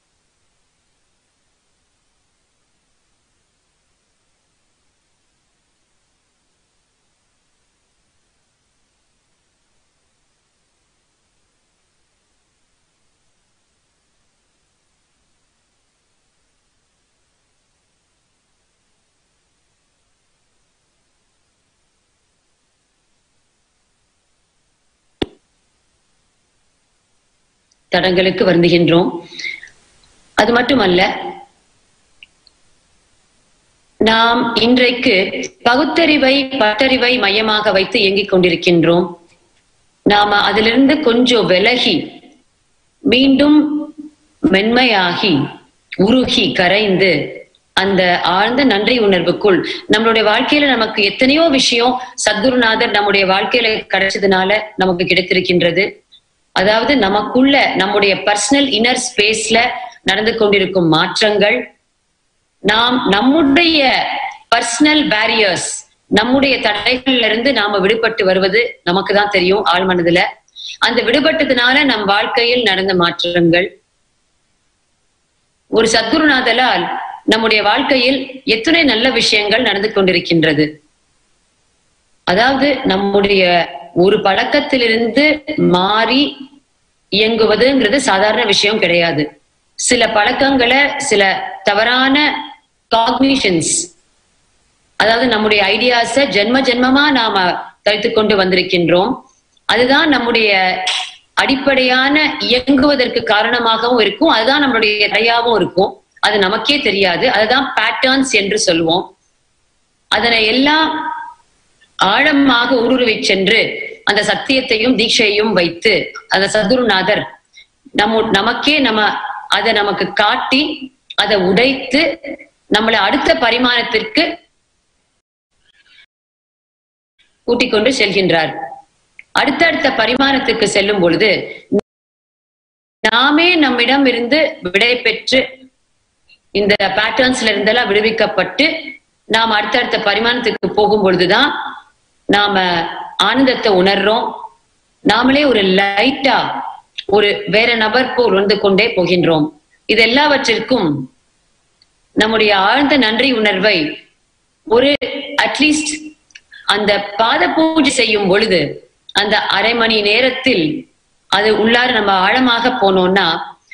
Speaker 4: தடங்களுக்கு வருந்துகின்றோம் அது மட்டுமல்ல நாம் இன்றைக்கு பகுத்தறிவை பட்டறிவை மையமாக வைத்து இயங்கிக் கொண்டிருக்கின்றோம் நாம அதிலிருந்து கொஞ்சம் விலகி மீண்டும் மென்மையாகி உருகி கரைந்து அந்த ஆழ்ந்த நன்றி உணர்வுக்குள் நம்மளுடைய வாழ்க்கையில நமக்கு எத்தனையோ விஷயம் சத்குருநாதர் நம்முடைய வாழ்க்கையில கிடைச்சதுனால நமக்கு கிடைத்திருக்கின்றது அதாவது நமக்குள்ள நம்முடைய பர்சனல் இன்னர் ஸ்பேஸ்ல நடந்து கொண்டிருக்கும் மாற்றங்கள் நாம் நம்முடைய பர்சனல் பேரியர்ஸ் நம்முடைய தடைகள்ல இருந்து நாம விடுபட்டு வருவது நமக்கு தான் தெரியும் ஆழ்மனதுல அந்த விடுபட்டதுனால நம் வாழ்க்கையில் நடந்த மாற்றங்கள் ஒரு சத்குருநாதலால் நம்முடைய வாழ்க்கையில் எத்தனை நல்ல விஷயங்கள் நடந்து கொண்டிருக்கின்றது அதாவது நம்முடைய ஒரு பழக்கத்திலிருந்து மாறி இயங்குவதுங்கிறது சாதாரண விஷயம் கிடையாது சில பழக்கங்களை சில தவறான காக்னிஷன்ஸ் அதாவது நம்முடைய ஐடியாஸ ஜென்ம ஜென்மமா நாம தரித்து கொண்டு வந்திருக்கின்றோம் அதுதான் நம்முடைய அடிப்படையான இயங்குவதற்கு காரணமாகவும் இருக்கும் அதுதான் நம்மளுடைய தடையாகவும் இருக்கும் அது நமக்கே தெரியாது அதுதான் பேட்டர்ன்ஸ் என்று சொல்லுவோம் அதனை எல்லாம் ஆழமாக ஊடுருவி சென்று அந்த சத்தியத்தையும் தீட்சையும் வைத்து அந்த சத்குருநாதர் நம்ம நமக்கே நம்ம அதை நமக்கு காட்டி அதை உடைத்து நம்மளை அடுத்த பரிமாணத்திற்கு கூட்டிக் கொண்டு செல்கின்றார் அடுத்தடுத்த பரிமாணத்துக்கு செல்லும் பொழுது நாமே நம்மிடம் இருந்து விடை பெற்று இந்த பேட்டர்ன்ஸ்ல இருந்தெல்லாம் விடுவிக்கப்பட்டு நாம் அடுத்தடுத்த பரிமாணத்துக்கு போகும் பொழுதுதான் நாம ஆனந்தத்தை உணர்றோம் நாமளே ஒரு லைட்டா ஒரு வேற நபர் போல் உணர்ந்து கொண்டே போகின்றோம் இது எல்லாவற்றிற்கும் நம்முடைய ஆழ்ந்த நன்றி உணர்வை ஒரு அட்லீஸ்ட் அந்த பாத பூஜை செய்யும் பொழுது அந்த அரை மணி நேரத்தில் அது உள்ளார நம்ம ஆழமாக போனோம்னா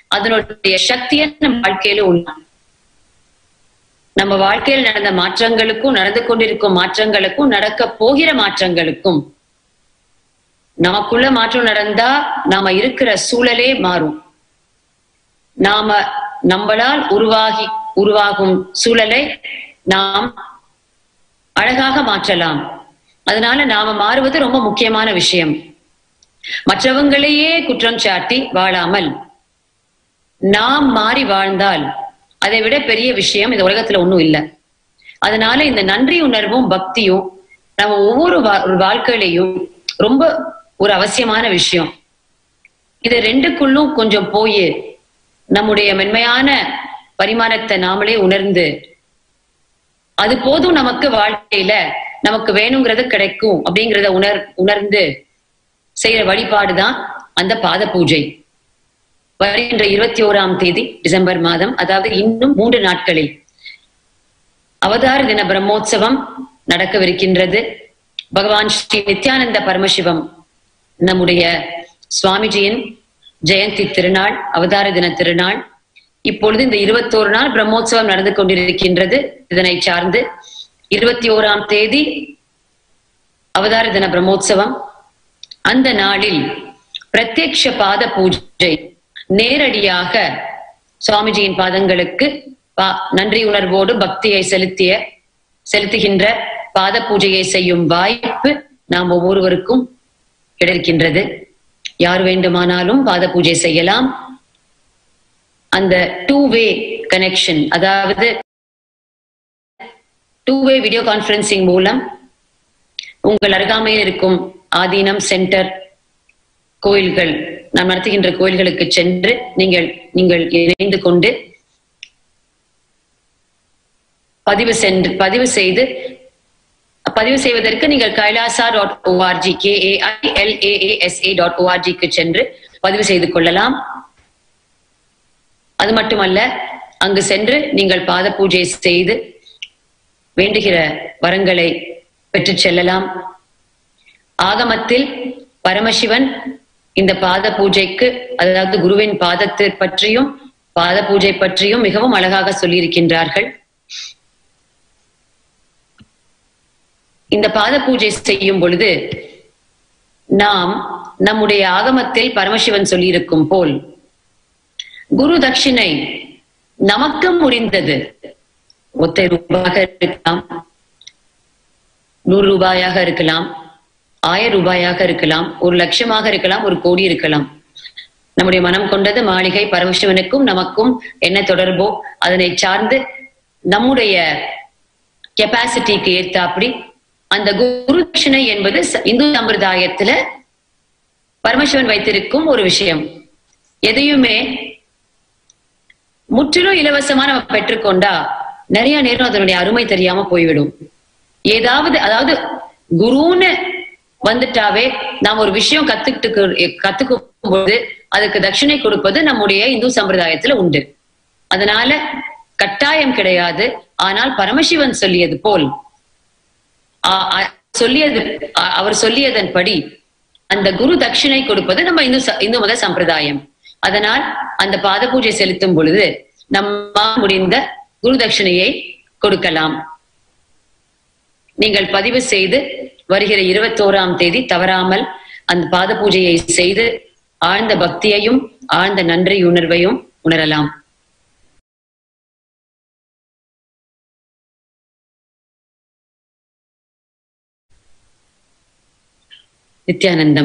Speaker 4: அதனுடைய சக்தியை நம்ம வாழ்க்கையில உண்டு நம்ம வாழ்க்கையில் நடந்த மாற்றங்களுக்கும் நடந்து கொண்டிருக்கும் மாற்றங்களுக்கும் நடக்க போகிற மாற்றங்களுக்கும் நமக்குள்ள மாற்றம் நடந்தா நாம இருக்கிற சூழலே மாறும் நாம நம்மளால் உருவாகி உருவாகும் சூழலை நாம் அழகாக மாற்றலாம் அதனால நாம மாறுவது ரொம்ப முக்கியமான விஷயம் மற்றவங்களையே குற்றம் சாட்டி வாழாமல் நாம் மாறி வாழ்ந்தால் அதை விட பெரிய விஷயம் இந்த உலகத்துல ஒண்ணும் இல்லை அதனால இந்த நன்றி உணர்வும் பக்தியும் நம்ம ஒவ்வொரு வா- ஒரு வாழ்க்கையிலையும் ரொம்ப ஒரு அவசியமான விஷயம் இது ரெண்டுக்குள்ளும் கொஞ்சம் போய் நம்முடைய மென்மையான பரிமாணத்தை நாமளே உணர்ந்து அது போதும் நமக்கு வாழ்க்கையில நமக்கு வேணுங்கிறது கிடைக்கும் அப்படிங்கறத உணர் உணர்ந்து செய்யற வழிபாடுதான் அந்த பாத பூஜை வருகின்ற இருபத்தி ஓராம் தேதி டிசம்பர் மாதம் அதாவது இன்னும் மூன்று நாட்களில் அவதார தின பிரம்மோற்சவம் நடக்கவிருக்கின்றது பகவான் ஸ்ரீ நித்யானந்த பரமசிவம் நம்முடைய சுவாமிஜியின் ஜெயந்தி திருநாள் அவதார தின திருநாள் இப்பொழுது இந்த இருபத்தோரு நாள் பிரம்மோற்சவம் நடந்து கொண்டிருக்கின்றது இதனை சார்ந்து இருபத்தி ஓராம் தேதி அவதார தின பிரம்மோற்சவம் அந்த நாளில் பிரத்யக்ஷ பாத பூஜை நேரடியாக சுவாமிஜியின் பாதங்களுக்கு பா- நன்றி உணர்வோடு பக்தியை செலுத்திய செலுத்துகின்ற பாத பூஜையை செய்யும் வாய்ப்பு நாம் ஒவ்வொருவருக்கும் கிடைக்கின்றது யார் வேண்டுமானாலும் பாத பூஜை செய்யலாம் அந்த டூ வே கனெக்ஷன் அதாவது டூ வே வீடியோ கான்ஃபரன்சிங் மூலம் உங்கள் அருகாமையில் இருக்கும் ஆதீனம் சென்டர் கோயில்கள் நாம் நடத்துகின்ற கோயில்களுக்கு சென்று நீங்கள் நீங்கள் இணைந்து கொண்டு பதிவு சென்று பதிவு செய்து பதிவு செய்வதற்கு நீங்கள் Kailasa dot ORG KAILAASA dot ஓஆர்ஜிக்கு சென்று பதிவு செய்து கொள்ளலாம் அது மட்டுமல்ல அங்கு சென்று நீங்கள் பாத பூஜை செய்து வேண்டுகிற வரங்களை பெற்றுச் செல்லலாம் ஆகமத்தில் பரமசிவன் இந்த பாத பூஜைக்கு அதாவது குருவின் பாதத்தை பற்றியும் பாத பூஜை பற்றியும் மிகவும் அழகாக சொல்லியிருக்கின்றார்கள் இந்த பாத பூஜை செய்யும் பொழுது நாம் நம்முடைய ஆகமத்தில் பரமசிவன் சொல்லியிருக்கும் போல் குரு தட்சிணை நமக்கு முடிந்தது ஒத்தை ரூபாயாக இருக்கலாம் நூறு ரூபாயாக இருக்கலாம் ஆயிரம் ரூபாயாக இருக்கலாம் ஒரு லட்சமாக இருக்கலாம் ஒரு கோடி இருக்கலாம் நம்முடைய மனம் கொண்டது மாளிகை பரமசிவனுக்கும் நமக்கும் என்ன தொடர்போ அதனை சார்ந்து நம்முடைய கெப்பாசிட்டிக்கு ஏத்தாப்படி அந்த குரு தட்சிணை என்பது ச- இந்து சம்பிரதாயத்துல பரமசிவன் வைத்திருக்கும் ஒரு விஷயம் எதையுமே முற்றிலும் இலவசமா நம்ம பெற்றுக்கொண்டா நிறைய நேரம் அதனுடைய அருமை தெரியாம போய்விடும் ஏதாவது அதாவது குருன்னு வந்துட்டாவே நாம் ஒரு விஷயம் கத்துக்கிட்டு கத்துக்கும் போது அதுக்கு தட்சிணை கொடுப்பது நம்முடைய இந்து சம்பிரதாயத்துல உண்டு அதனால கட்டாயம் கிடையாது ஆனால் பரமசிவன் சொல்லியது போல் ஆ- ஆ- சொல்லியது ஆ- அவர் சொல்லியதன்படி அந்த குரு தட்சிணை கொடுப்பது நம்ம இந்து ச- இந்து மத சம்பிரதாயம் அதனால் அந்த பாத பூஜை செலுத்தும் பொழுது நம்ம முடிந்த குரு தட்சிணையை கொடுக்கலாம் நீங்கள் பதிவு செய்து வருகிற இருபத்தோராம் தேதி தவறாமல் அந்த பாத பூஜையை செய்து ஆழ்ந்த பக்தியையும் ஆழ்ந்த நன்றி உணர்வையும் உணரலாம் நித்யானந்தம்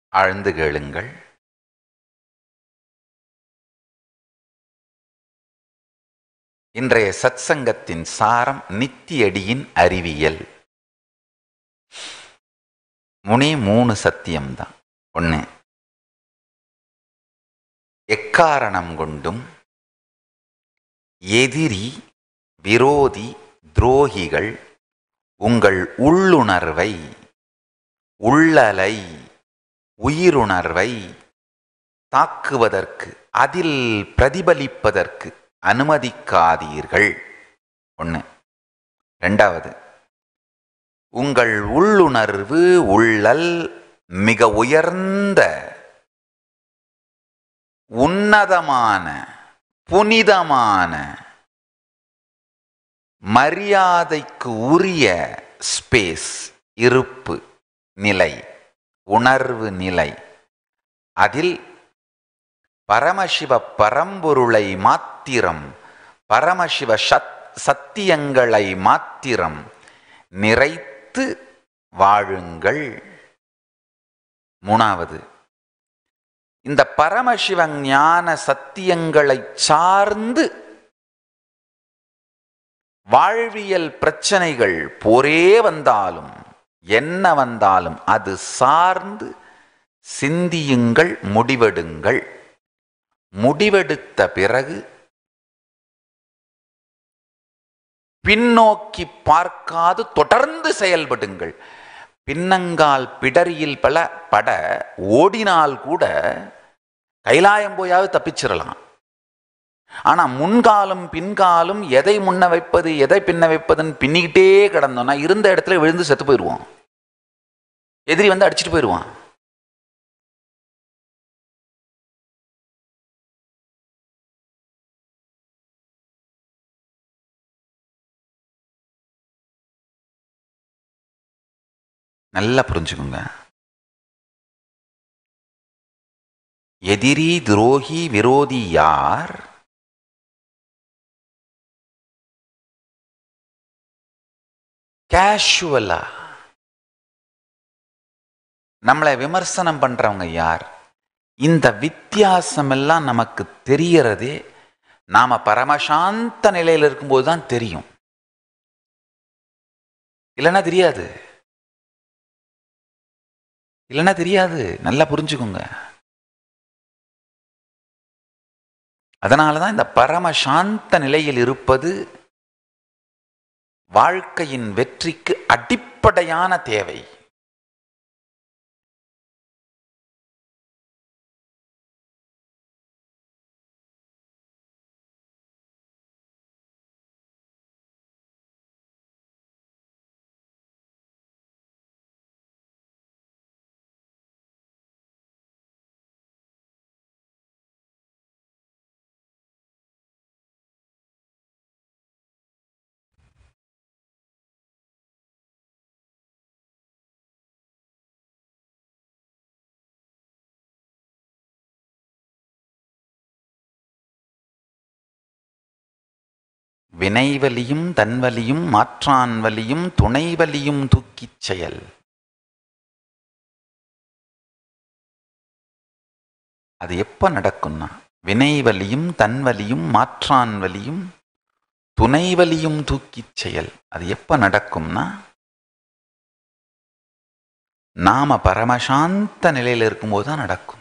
Speaker 3: ஆழ்ந்து கேளுங்கள் இன்றைய சத்சங்கத்தின் சாரம் நித்தியடியின் அறிவியல் முனே மூணு சத்தியம்தான் ஒன்று எக்காரணம் கொண்டும் எதிரி விரோதி துரோகிகள் உங்கள் உள்ளுணர்வை உள்ளலை உயிருணர்வை தாக்குவதற்கு அதில் பிரதிபலிப்பதற்கு அனுமதிக்காதீர்கள் ஒன்று ரெண்டாவது உங்கள் உள்ளுணர்வு உள்ளல் மிக உயர்ந்த உன்னதமான புனிதமான மரியாதைக்கு உரிய ஸ்பேஸ் இருப்பு நிலை உணர்வு நிலை அதில் பரமசிவ பரம்பொருளை மாத்திரம் பரமசிவ சத் சத்தியங்களை மாத்திரம் நிறைத்து வாழுங்கள் மூணாவது இந்த பரமசிவ ஞான சத்தியங்களை சார்ந்து வாழ்வியல் பிரச்சனைகள் போரே வந்தாலும் என்ன வந்தாலும் அது சார்ந்து சிந்தியுங்கள் முடிவெடுங்கள் முடிவெடுத்த பிறகு பின்னோக்கி பார்க்காது தொடர்ந்து செயல்படுங்கள் பின்னங்கால் பிடரியில் பல பட ஓடினால் கூட கைலாயம் போயாவது தப்பிச்சிடலாம் ஆனா முன்காலும் பின்காலும் எதை முன்ன வைப்பது எதை பின்ன வைப்பதுன்னு பின்னிக்கிட்டே கிடந்தோம்னா இருந்த இடத்துல விழுந்து செத்து போயிடுவோம் எதிரி வந்து அடிச்சிட்டு போயிடுவான் நல்லா புரிஞ்சுக்குங்க எதிரி துரோகி விரோதி யார் கேஷுவலா நம்மளை விமர்சனம் பண்றவங்க யார் இந்த வித்தியாசம் எல்லாம் நமக்கு தெரியறதே நாம பரமசாந்த நிலையில் இருக்கும்போது தான் தெரியும் இல்லைன்னா தெரியாது இல்லைன்னா தெரியாது நல்லா புரிஞ்சுக்கோங்க அதனால தான் இந்த பரம சாந்த நிலையில் இருப்பது வாழ்க்கையின் வெற்றிக்கு அடிப்படையான தேவை வினைவலியும் தன்வலியும் மாற்றான் வலியும் துணைவலியும் தூக்கிச் செயல் அது எப்ப நடக்கும்னா வினைவலியும் தன்வலியும் மாற்றான் வலியும் துணைவலியும் தூக்கிச் செயல் அது எப்ப நடக்கும்னா நாம பரமசாந்த நிலையில் இருக்கும்போது தான் நடக்கும்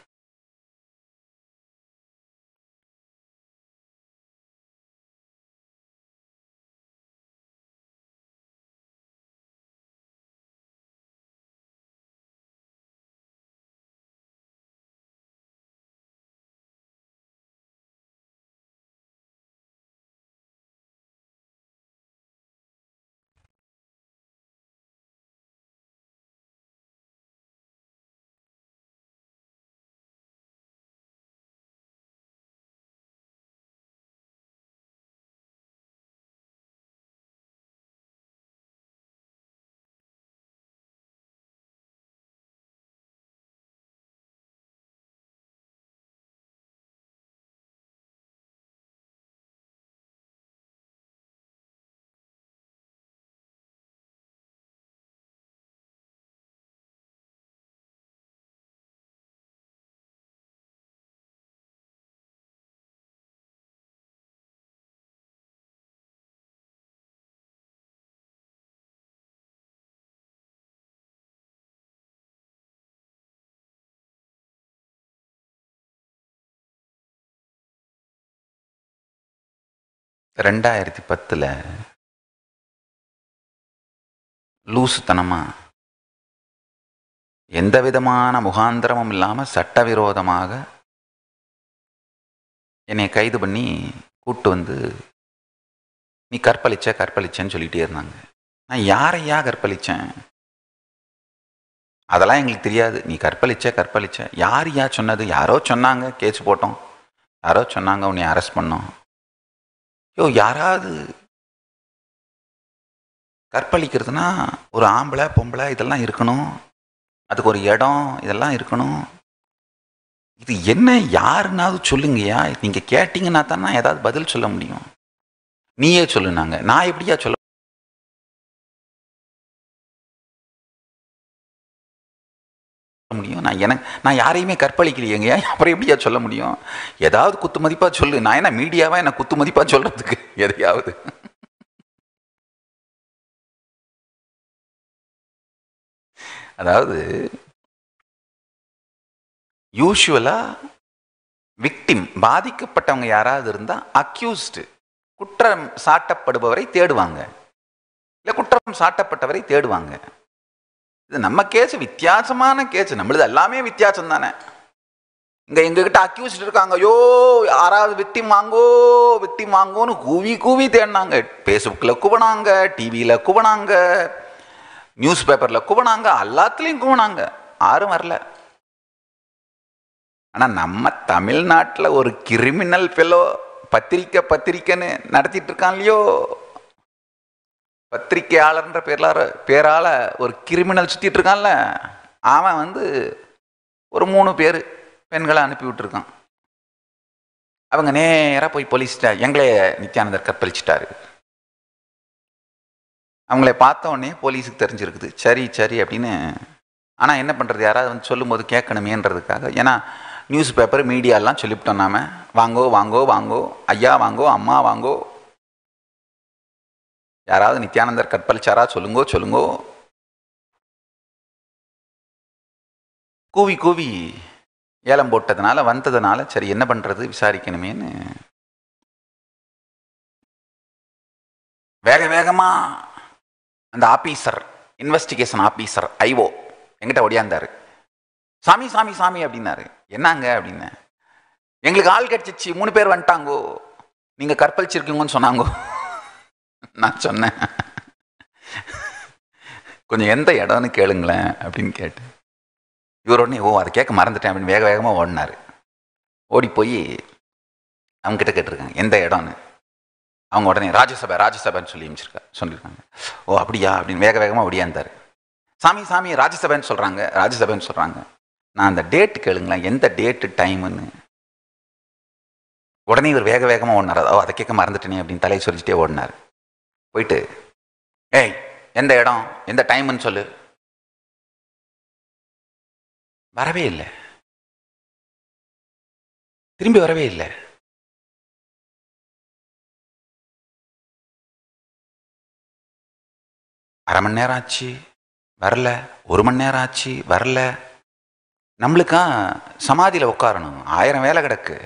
Speaker 3: ரெண்டாயிரத்தி பத்தில் லூசுத்தனமா எந்த விதமான முகாந்திரமும் இல்லாமல் சட்டவிரோதமாக என்னை கைது பண்ணி கூட்டு வந்து நீ கற்பழிச்ச கற்பழிச்சேன்னு சொல்லிட்டே இருந்தாங்க நான் யாரையா கற்பழிச்சேன் அதெல்லாம் எங்களுக்கு தெரியாது நீ கற்பழிச்ச கற்பழிச்ச யார் யா சொன்னது யாரோ சொன்னாங்க கேஸ் போட்டோம் யாரோ சொன்னாங்க உன்னை அரெஸ்ட் பண்ணோம் யோ யாராவது கற்பழிக்கிறதுனா ஒரு ஆம்பளை பொம்பளை இதெல்லாம் இருக்கணும் அதுக்கு ஒரு இடம் இதெல்லாம் இருக்கணும் இது என்ன யாருன்னாவது சொல்லுங்கய்யா நீங்க கேட்டீங்கன்னா தான் நான் ஏதாவது பதில் சொல்ல முடியும் நீயே சொல்லுனாங்க நான் எப்படியா சொல்ல முடியும் நான் எனக்கு நான் யாரையுமே கற்பழிக்கலையேங்க அப்புறம் எப்படியா சொல்ல முடியும் ஏதாவது குத்து மதிப்பா சொல்லு நான் என்ன மீடியாவா என்ன குத்து மதிப்பா சொல்றதுக்கு எதையாவது அதாவது யூஸ்வலா விக்டிம் பாதிக்கப்பட்டவங்க யாராவது இருந்தா அக்யூஸ்டு குற்றம் சாட்டப்படுபவரை தேடுவாங்க இல்ல குற்றம் சாட்டப்பட்டவரை தேடுவாங்க இது நம்ம கேஸ் வித்தியாசமான கேஸ் நம்மளது எல்லாமே வித்தியாசம் தானே இங்க எங்ககிட்ட அக்யூஸ்ட் இருக்காங்க ஐயோ யாராவது விக்டிம் வாங்கோ விக்டிம் வாங்கோன்னு கூவி கூவி தேடினாங்க ஃபேஸ்புக்கில் குவனாங்க டிவியில் குவனாங்க நியூஸ் பேப்பரில் குவனாங்க எல்லாத்துலேயும் குவனாங்க யாரும் வரல ஆனால் நம்ம தமிழ்நாட்டில் ஒரு கிரிமினல் ஃபெலோ பத்திரிக்கை பத்திரிக்கைன்னு நடத்திட்டு இருக்கான் இல்லையோ பத்திரிக்கையாளர்ன்ற பேர்லார பேரால ஒரு கிரிமினல் சுத்திட்டு இருக்கான்ல அவன் வந்து ஒரு மூணு பேர் பெண்களை அனுப்பி விட்டுருக்கான் அவங்க நேராக போய் போலீஸ்ட்ட எங்களே நித்யானந்தர் கற்பழிச்சிட்டாரு அவங்கள பார்த்த உடனே போலீஸுக்கு தெரிஞ்சிருக்குது சரி சரி அப்படின்னு ஆனால் என்ன பண்ணுறது யாராவது வந்து சொல்லும்போது கேட்கணுமேன்றதுக்காக ஏன்னா நியூஸ் பேப்பர் மீடியாலாம் சொல்லிவிட்டோம் நாம வாங்கோ வாங்கோ வாங்கோ ஐயா வாங்கோ அம்மா வாங்கோ யாராவது நித்யானந்தர் கற்பழிச்சாரா சொல்லுங்கோ சொல்லுங்கோ கூவி கூவி ஏலம் போட்டதுனால வந்ததுனால சரி என்ன பண்றது விசாரிக்கணுமேன்னு வேக வேகமா அந்த ஆபீசர் இன்வெஸ்டிகேஷன் ஆபீசர் ஐஓ எங்கிட்ட ஒடியாந்தாரு சாமி சாமி சாமி அப்படின்னாரு என்னங்க அப்படின்னு எங்களுக்கு ஆள் கிடைச்சிச்சு மூணு பேர் வந்துட்டாங்கோ நீங்க கற்பழிச்சிருக்கீங்கன்னு சொன்னாங்கோ நான் சொன்னேன் கொஞ்சம் எந்த இடம்னு கேளுங்களேன் அப்படின்னு கேட்டேன் இவர் உடனே ஓ அதை கேட்க மறந்துட்டேன் அப்படின்னு வேக வேகமாக ஓடினார் ஓடி போய் அவங்ககிட்ட கேட்டிருக்காங்க எந்த இடம்னு அவங்க உடனே ராஜ்யசபை ராஜ்யசபைன்னு சொல்லி அமைச்சிருக்கா சொல்லியிருக்காங்க ஓ அப்படியா அப்படின்னு வேக வேகமாக ஒடியாந்தார் சாமி சாமி ராஜ்யசபைன்னு சொல்கிறாங்க ராஜ்யசபைன்னு சொல்கிறாங்க நான் அந்த டேட் கேளுங்களேன் எந்த டேட்டு டைமுன்னு உடனே இவர் வேக வேகமாக ஓடினார் ஓ அதை கேட்க மறந்துட்டேனே அப்படின்னு தலையை சொல்லிச்சிட்டே ஓடினார் போயிட்டு ஏய் எந்த இடம் எந்த டைம்னு சொல்லு வரவே இல்லை திரும்பி வரவே இல்லை அரை மணி நேரம் ஆச்சு வரல ஒரு மணி நேரம் ஆச்சு வரல நம்மளுக்கா சமாதியில் உட்காரணும் ஆயிரம் வேலை கிடக்கு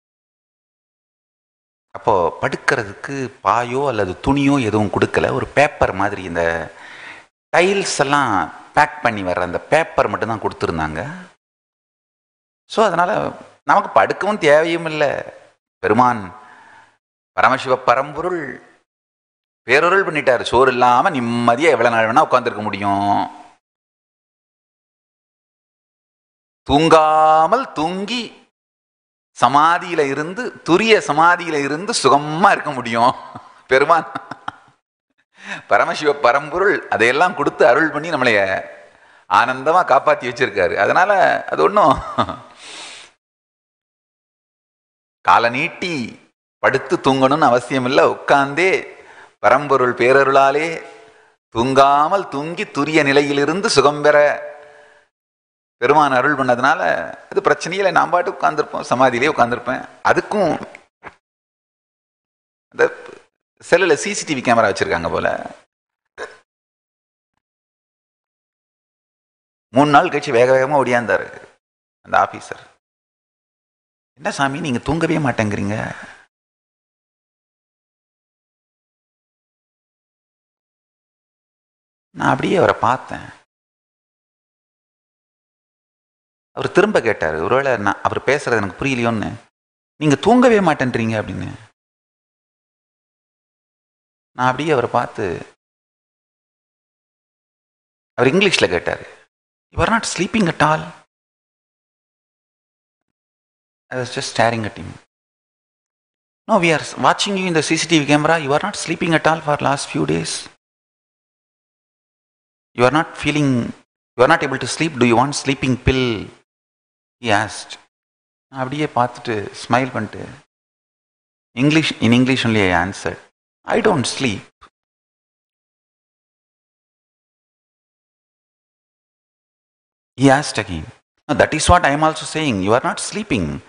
Speaker 3: அப்போ படுக்கிறதுக்கு பாயோ அல்லது துணியோ எதுவும் கொடுக்கல ஒரு பேப்பர் மாதிரி இந்த டைல்ஸ் எல்லாம் பேக் பண்ணி வர்ற அந்த பேப்பர் மட்டும்தான் கொடுத்துருந்தாங்க ஸோ அதனால் நமக்கு படுக்கவும் தேவையும் இல்லை பெருமான் பரமசிவ பரம்பொருள் பேரொருள் பண்ணிட்டார் சோறு இல்லாமல் நிம்மதியாக எவ்வளோ நாள் வேணால் உட்காந்துருக்க முடியும் தூங்காமல் தூங்கி சமாதியில இருந்து துரிய சமாதியில இருந்து சுகமா இருக்க முடியும் பெருமான் பரமசிவ பரம்பொருள் அதையெல்லாம் கொடுத்து அருள் பண்ணி நம்மளைய ஆனந்தமா காப்பாத்தி வச்சிருக்காரு அதனால அது ஒன்றும் காலை நீட்டி படுத்து தூங்கணும்னு அவசியம் இல்லை உட்கார்ந்தே பரம்பொருள் பேரருளாலே தூங்காமல் தூங்கி துரிய நிலையிலிருந்து சுகம் பெற பெருமான் அருள் பண்ணதுனால அது பிரச்சனையில நான் பாட்டு உட்காந்துருப்போம் சமாதியிலே உட்காந்துருப்பேன் அதுக்கும் அந்த செல்லில் சிசிடிவி கேமரா வச்சிருக்காங்க போல மூணு நாள் கழிச்சு வேக வேகமாக ஒடியாந்தாரு அந்த ஆபீசர் என்ன சாமி நீங்க தூங்கவே மாட்டேங்கிறீங்க நான் அப்படியே அவரை பார்த்தேன் அவர் திரும்ப கேட்டார் ஒருவேளை நான் அவர் பேசுறது எனக்கு புரியலையோன்னு நீங்க தூங்கவே மாட்டேன்றீங்க அப்படின்னு நான் அப்படியே அவரை பார்த்து அவர் இங்கிலீஷ்ல கேட்டார் you are not sleeping at all I was just staring at him No, we are watching you in the CCTV camera. You are not sleeping at all for last few days. You are not feeling, you are not able to sleep. Do you want sleeping pill? He asked. நான் அப்படியே பார்த்துட்டு ஸ்மைல் பண்ணிட்டு English in English only I answer I don't sleep He asked again. No, that is what I am also saying. You are not sleeping.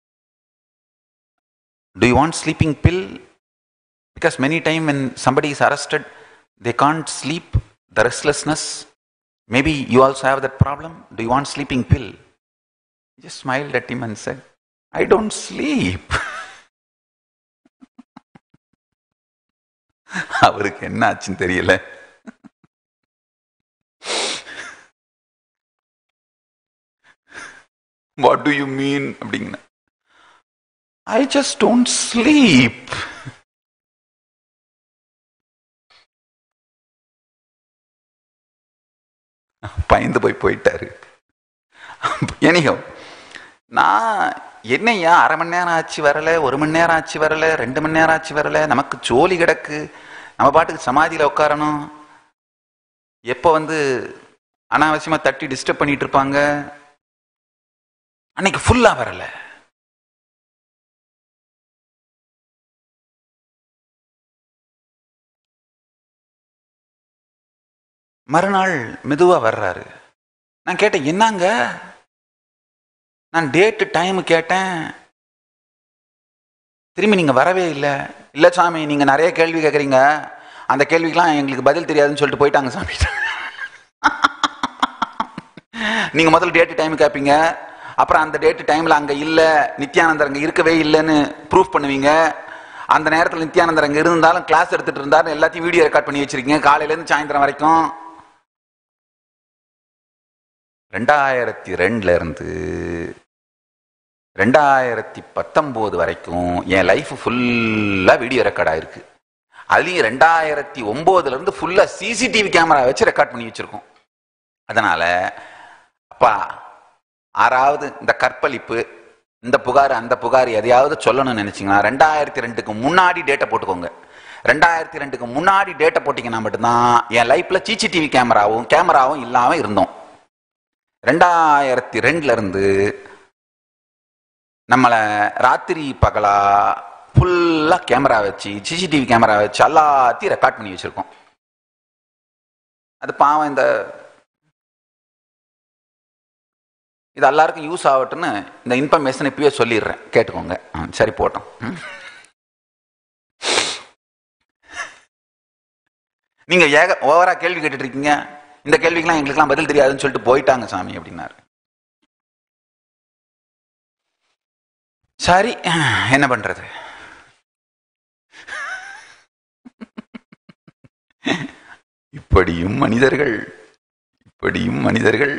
Speaker 3: Do you want sleeping pill? Because many time when somebody is arrested, they can't sleep, the restlessness. Maybe you also have that problem. Do you want sleeping pill? He just smiled at him and said, I don't sleep. அவருக்கு என்ன ஆச்சுன்னு தெரியல வாட் டு யூ மீன் அப்படிங்கிற ஐ ஜஸ்ட் டோன்ட் ஸ்லீப் பயந்து போய் போயிட்டாரு எனியோ நான் என்னையா அரை மணி நேரம் ஆச்சு வரல ஒரு மணி நேரம் ஆச்சு வரல ரெண்டு மணி நேரம் ஆச்சு வரல நமக்கு ஜோலி கிடக்கு நம்ம பாட்டுக்கு சமாதியில் உட்காரணும் எப்போ வந்து அனாவசியமா தட்டி டிஸ்டர்ப் பண்ணிட்டு இருப்பாங்க அன்னைக்கு ஃபுல்லா வரல மறுநாள் மெதுவா வர்றாரு நான் கேட்டேன் என்னங்க நான் டேட்டு டைம் கேட்டேன் திரும்பி நீங்க வரவே இல்லை இல்ல சாமி நீங்க நிறைய கேள்வி கேட்குறீங்க அந்த கேள்விக்கெல்லாம் எங்களுக்கு பதில் தெரியாதுன்னு சொல்லிட்டு போயிட்டாங்க சாமி நீங்க முதல்ல டேட்டு டைம் கேட்பீங்க அப்புறம் அந்த டேட்டு டைம்ல அங்க இல்ல நித்யானந்தர் அங்க இருக்கவே இல்லைன்னு ப்ரூஃப் பண்ணுவீங்க அந்த நேரத்தில் நித்யானந்தர் அங்க இருந்தாலும் கிளாஸ் எடுத்துட்டு இருந்தாரு எல்லாத்தையும் வீடியோ ரெக்கார்ட் பண்ணி வச்சிருக்கீங்க காலையில இருந்து சாயந்தரம் வரைக்கும் ரெண்டாயிரத்தி ரெண்டுல இருந்து ரெண்டாயிரத்தி பத்தொம்போது வரைக்கும் என் லைஃப் ஃபுல்லா வீடியோ ரெக்கார்ட் ஆயிருக்கு அதுலயும் ரெண்டாயிரத்தி ஒன்பதுல இருந்து ஃபுல்லா சிசிடிவி கேமரா வச்சு ரெக்கார்ட் பண்ணி வச்சிருக்கோம் அதனால அப்பா ஆறாவது இந்த கற்பழிப்பு இந்த புகார் அந்த புகார் எதையாவது சொல்லணும்னு நினைச்சீங்கன்னா ரெண்டாயிரத்தி ரெண்டுக்கு முன்னாடி டேட்டை போட்டுக்கோங்க ரெண்டாயிரத்தி ரெண்டுக்கு முன்னாடி டேட்டை போட்டிங்கன்னா மட்டும்தான் என் லைஃப்ல சிசிடிவி கேமராவும் கேமராவும் இல்லாம இருந்தோம் ரெண்டாயிரத்தி ரெண்டுல இருந்து நம்மளை ராத்திரி பகலா ஃபுல்லா கேமரா வச்சு சிசிடிவி கேமரா வச்சு எல்லாத்தையும் ரெக்கார்ட் பண்ணி வச்சிருக்கோம் அது பாவம் இந்த இது எல்லாருக்கும் யூஸ் ஆகட்டும்னு இந்த இன்ஃபர்மேஷன் இப்பயே சொல்லிடுறேன் கேட்டுக்கோங்க ம், சரி போட்டோம் ம். நீங்க ஏக ஓவரா கேள்வி கேட்டுட்டு இருக்கீங்க இந்த கேள்விக்கெல்லாம் எங்களுக்கெல்லாம் பதில் தெரியாதுன்னு சொல்லிட்டு போயிட்டாங்க சாமி அப்படின்னாரு சரி என்ன பண்றது இப்படியும் மனிதர்கள் இப்படியும் மனிதர்கள்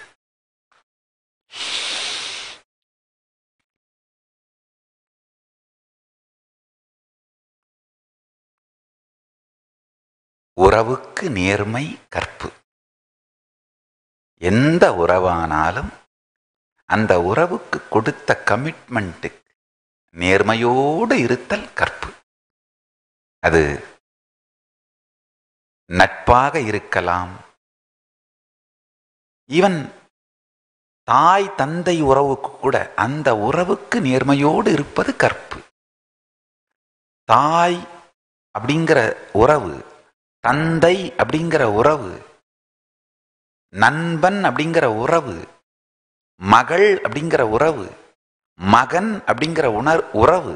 Speaker 3: உறவுக்கு நேர்மை கற்பு எந்த உறவானாலும் அந்த உறவுக்கு கொடுத்த கமிட்மெண்ட்டுக்கு நேர்மையோடு இருத்தல் கற்பு அது நட்பாக இருக்கலாம் ஈவன் தாய் தந்தை உறவுக்கு கூட அந்த உறவுக்கு நேர்மையோடு இருப்பது கற்பு தாய் அப்படிங்கிற உறவு தந்தை அப்படிங்கிற உறவு நண்பன் அப்படிங்கிற உறவு மகள் அப்படிங்கிற உறவு மகன் அப்படிங்கிற உணர் உறவு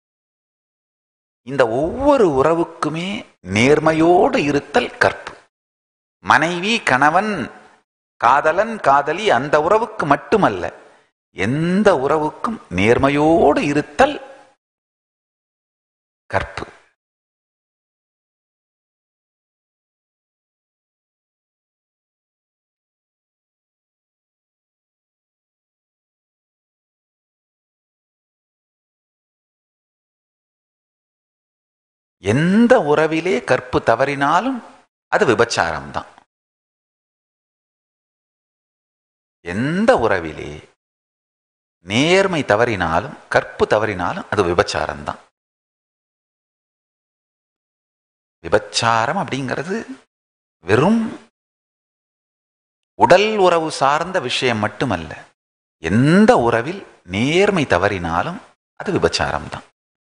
Speaker 3: இந்த ஒவ்வொரு உறவுக்குமே நேர்மையோடு இருத்தல் கற்பு மனைவி கணவன் காதலன் காதலி அந்த உறவுக்கு மட்டுமல்ல எந்த உறவுக்கும் நேர்மையோடு இருத்தல் கற்பு எந்த உறவிலே கற்பு தவறினாலும் அது விபச்சாரம்தான் எந்த உறவிலே நேர்மை தவறினாலும் கற்பு தவறினாலும் அது விபச்சாரம்தான் விபச்சாரம் அப்படிங்கிறது வெறும் உடல் உறவு சார்ந்த விஷயம் மட்டுமல்ல எந்த உறவில் நேர்மை தவறினாலும் அது விபச்சாரம் தான்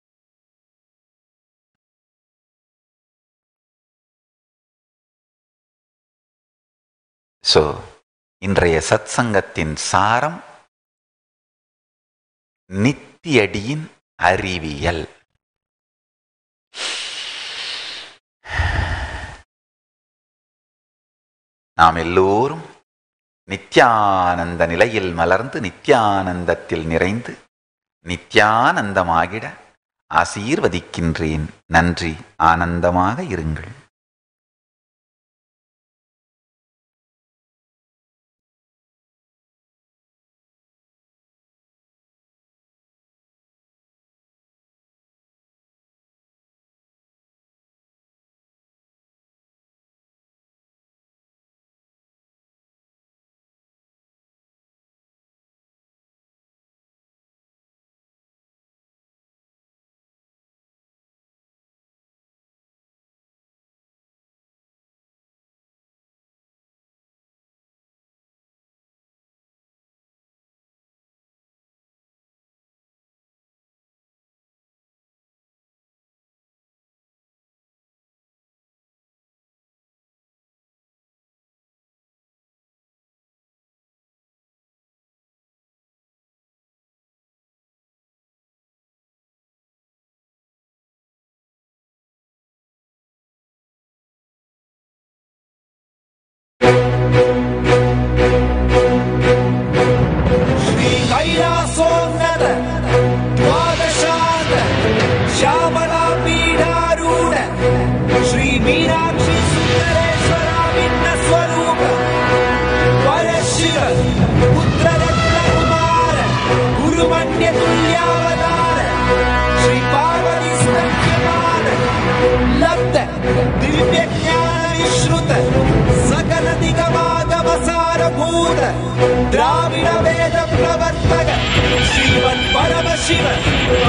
Speaker 3: ஸோ இன்றைய சத்சங்கத்தின் சாரம் நித்தியடியின் அறிவியல் நாம் எல்லோரும் நித்யானந்த நிலையில் மலர்ந்து நித்யானந்தத்தில் நிறைந்து நித்யானந்தமாகிட ஆசீர்வதிக்கின்றேன் நன்றி ஆனந்தமாக இருங்கள்
Speaker 1: श्री कैलासोन्नत द्वादशान्त श्यामला पीठारूढ श्री मीनाक्षी सुन्दरेश्वराभिन्न स्वरूप परशिव पुत्ररत्नकुमार गुरुमण्यतुल्यावतार श्री पार्वती स्तभ्यमान लब्ध दिव्यज्ञान विश्रुत सकल दिगमागमसारभूत द्राविड वेद प्रवर्तक श्रीमन् परमशिव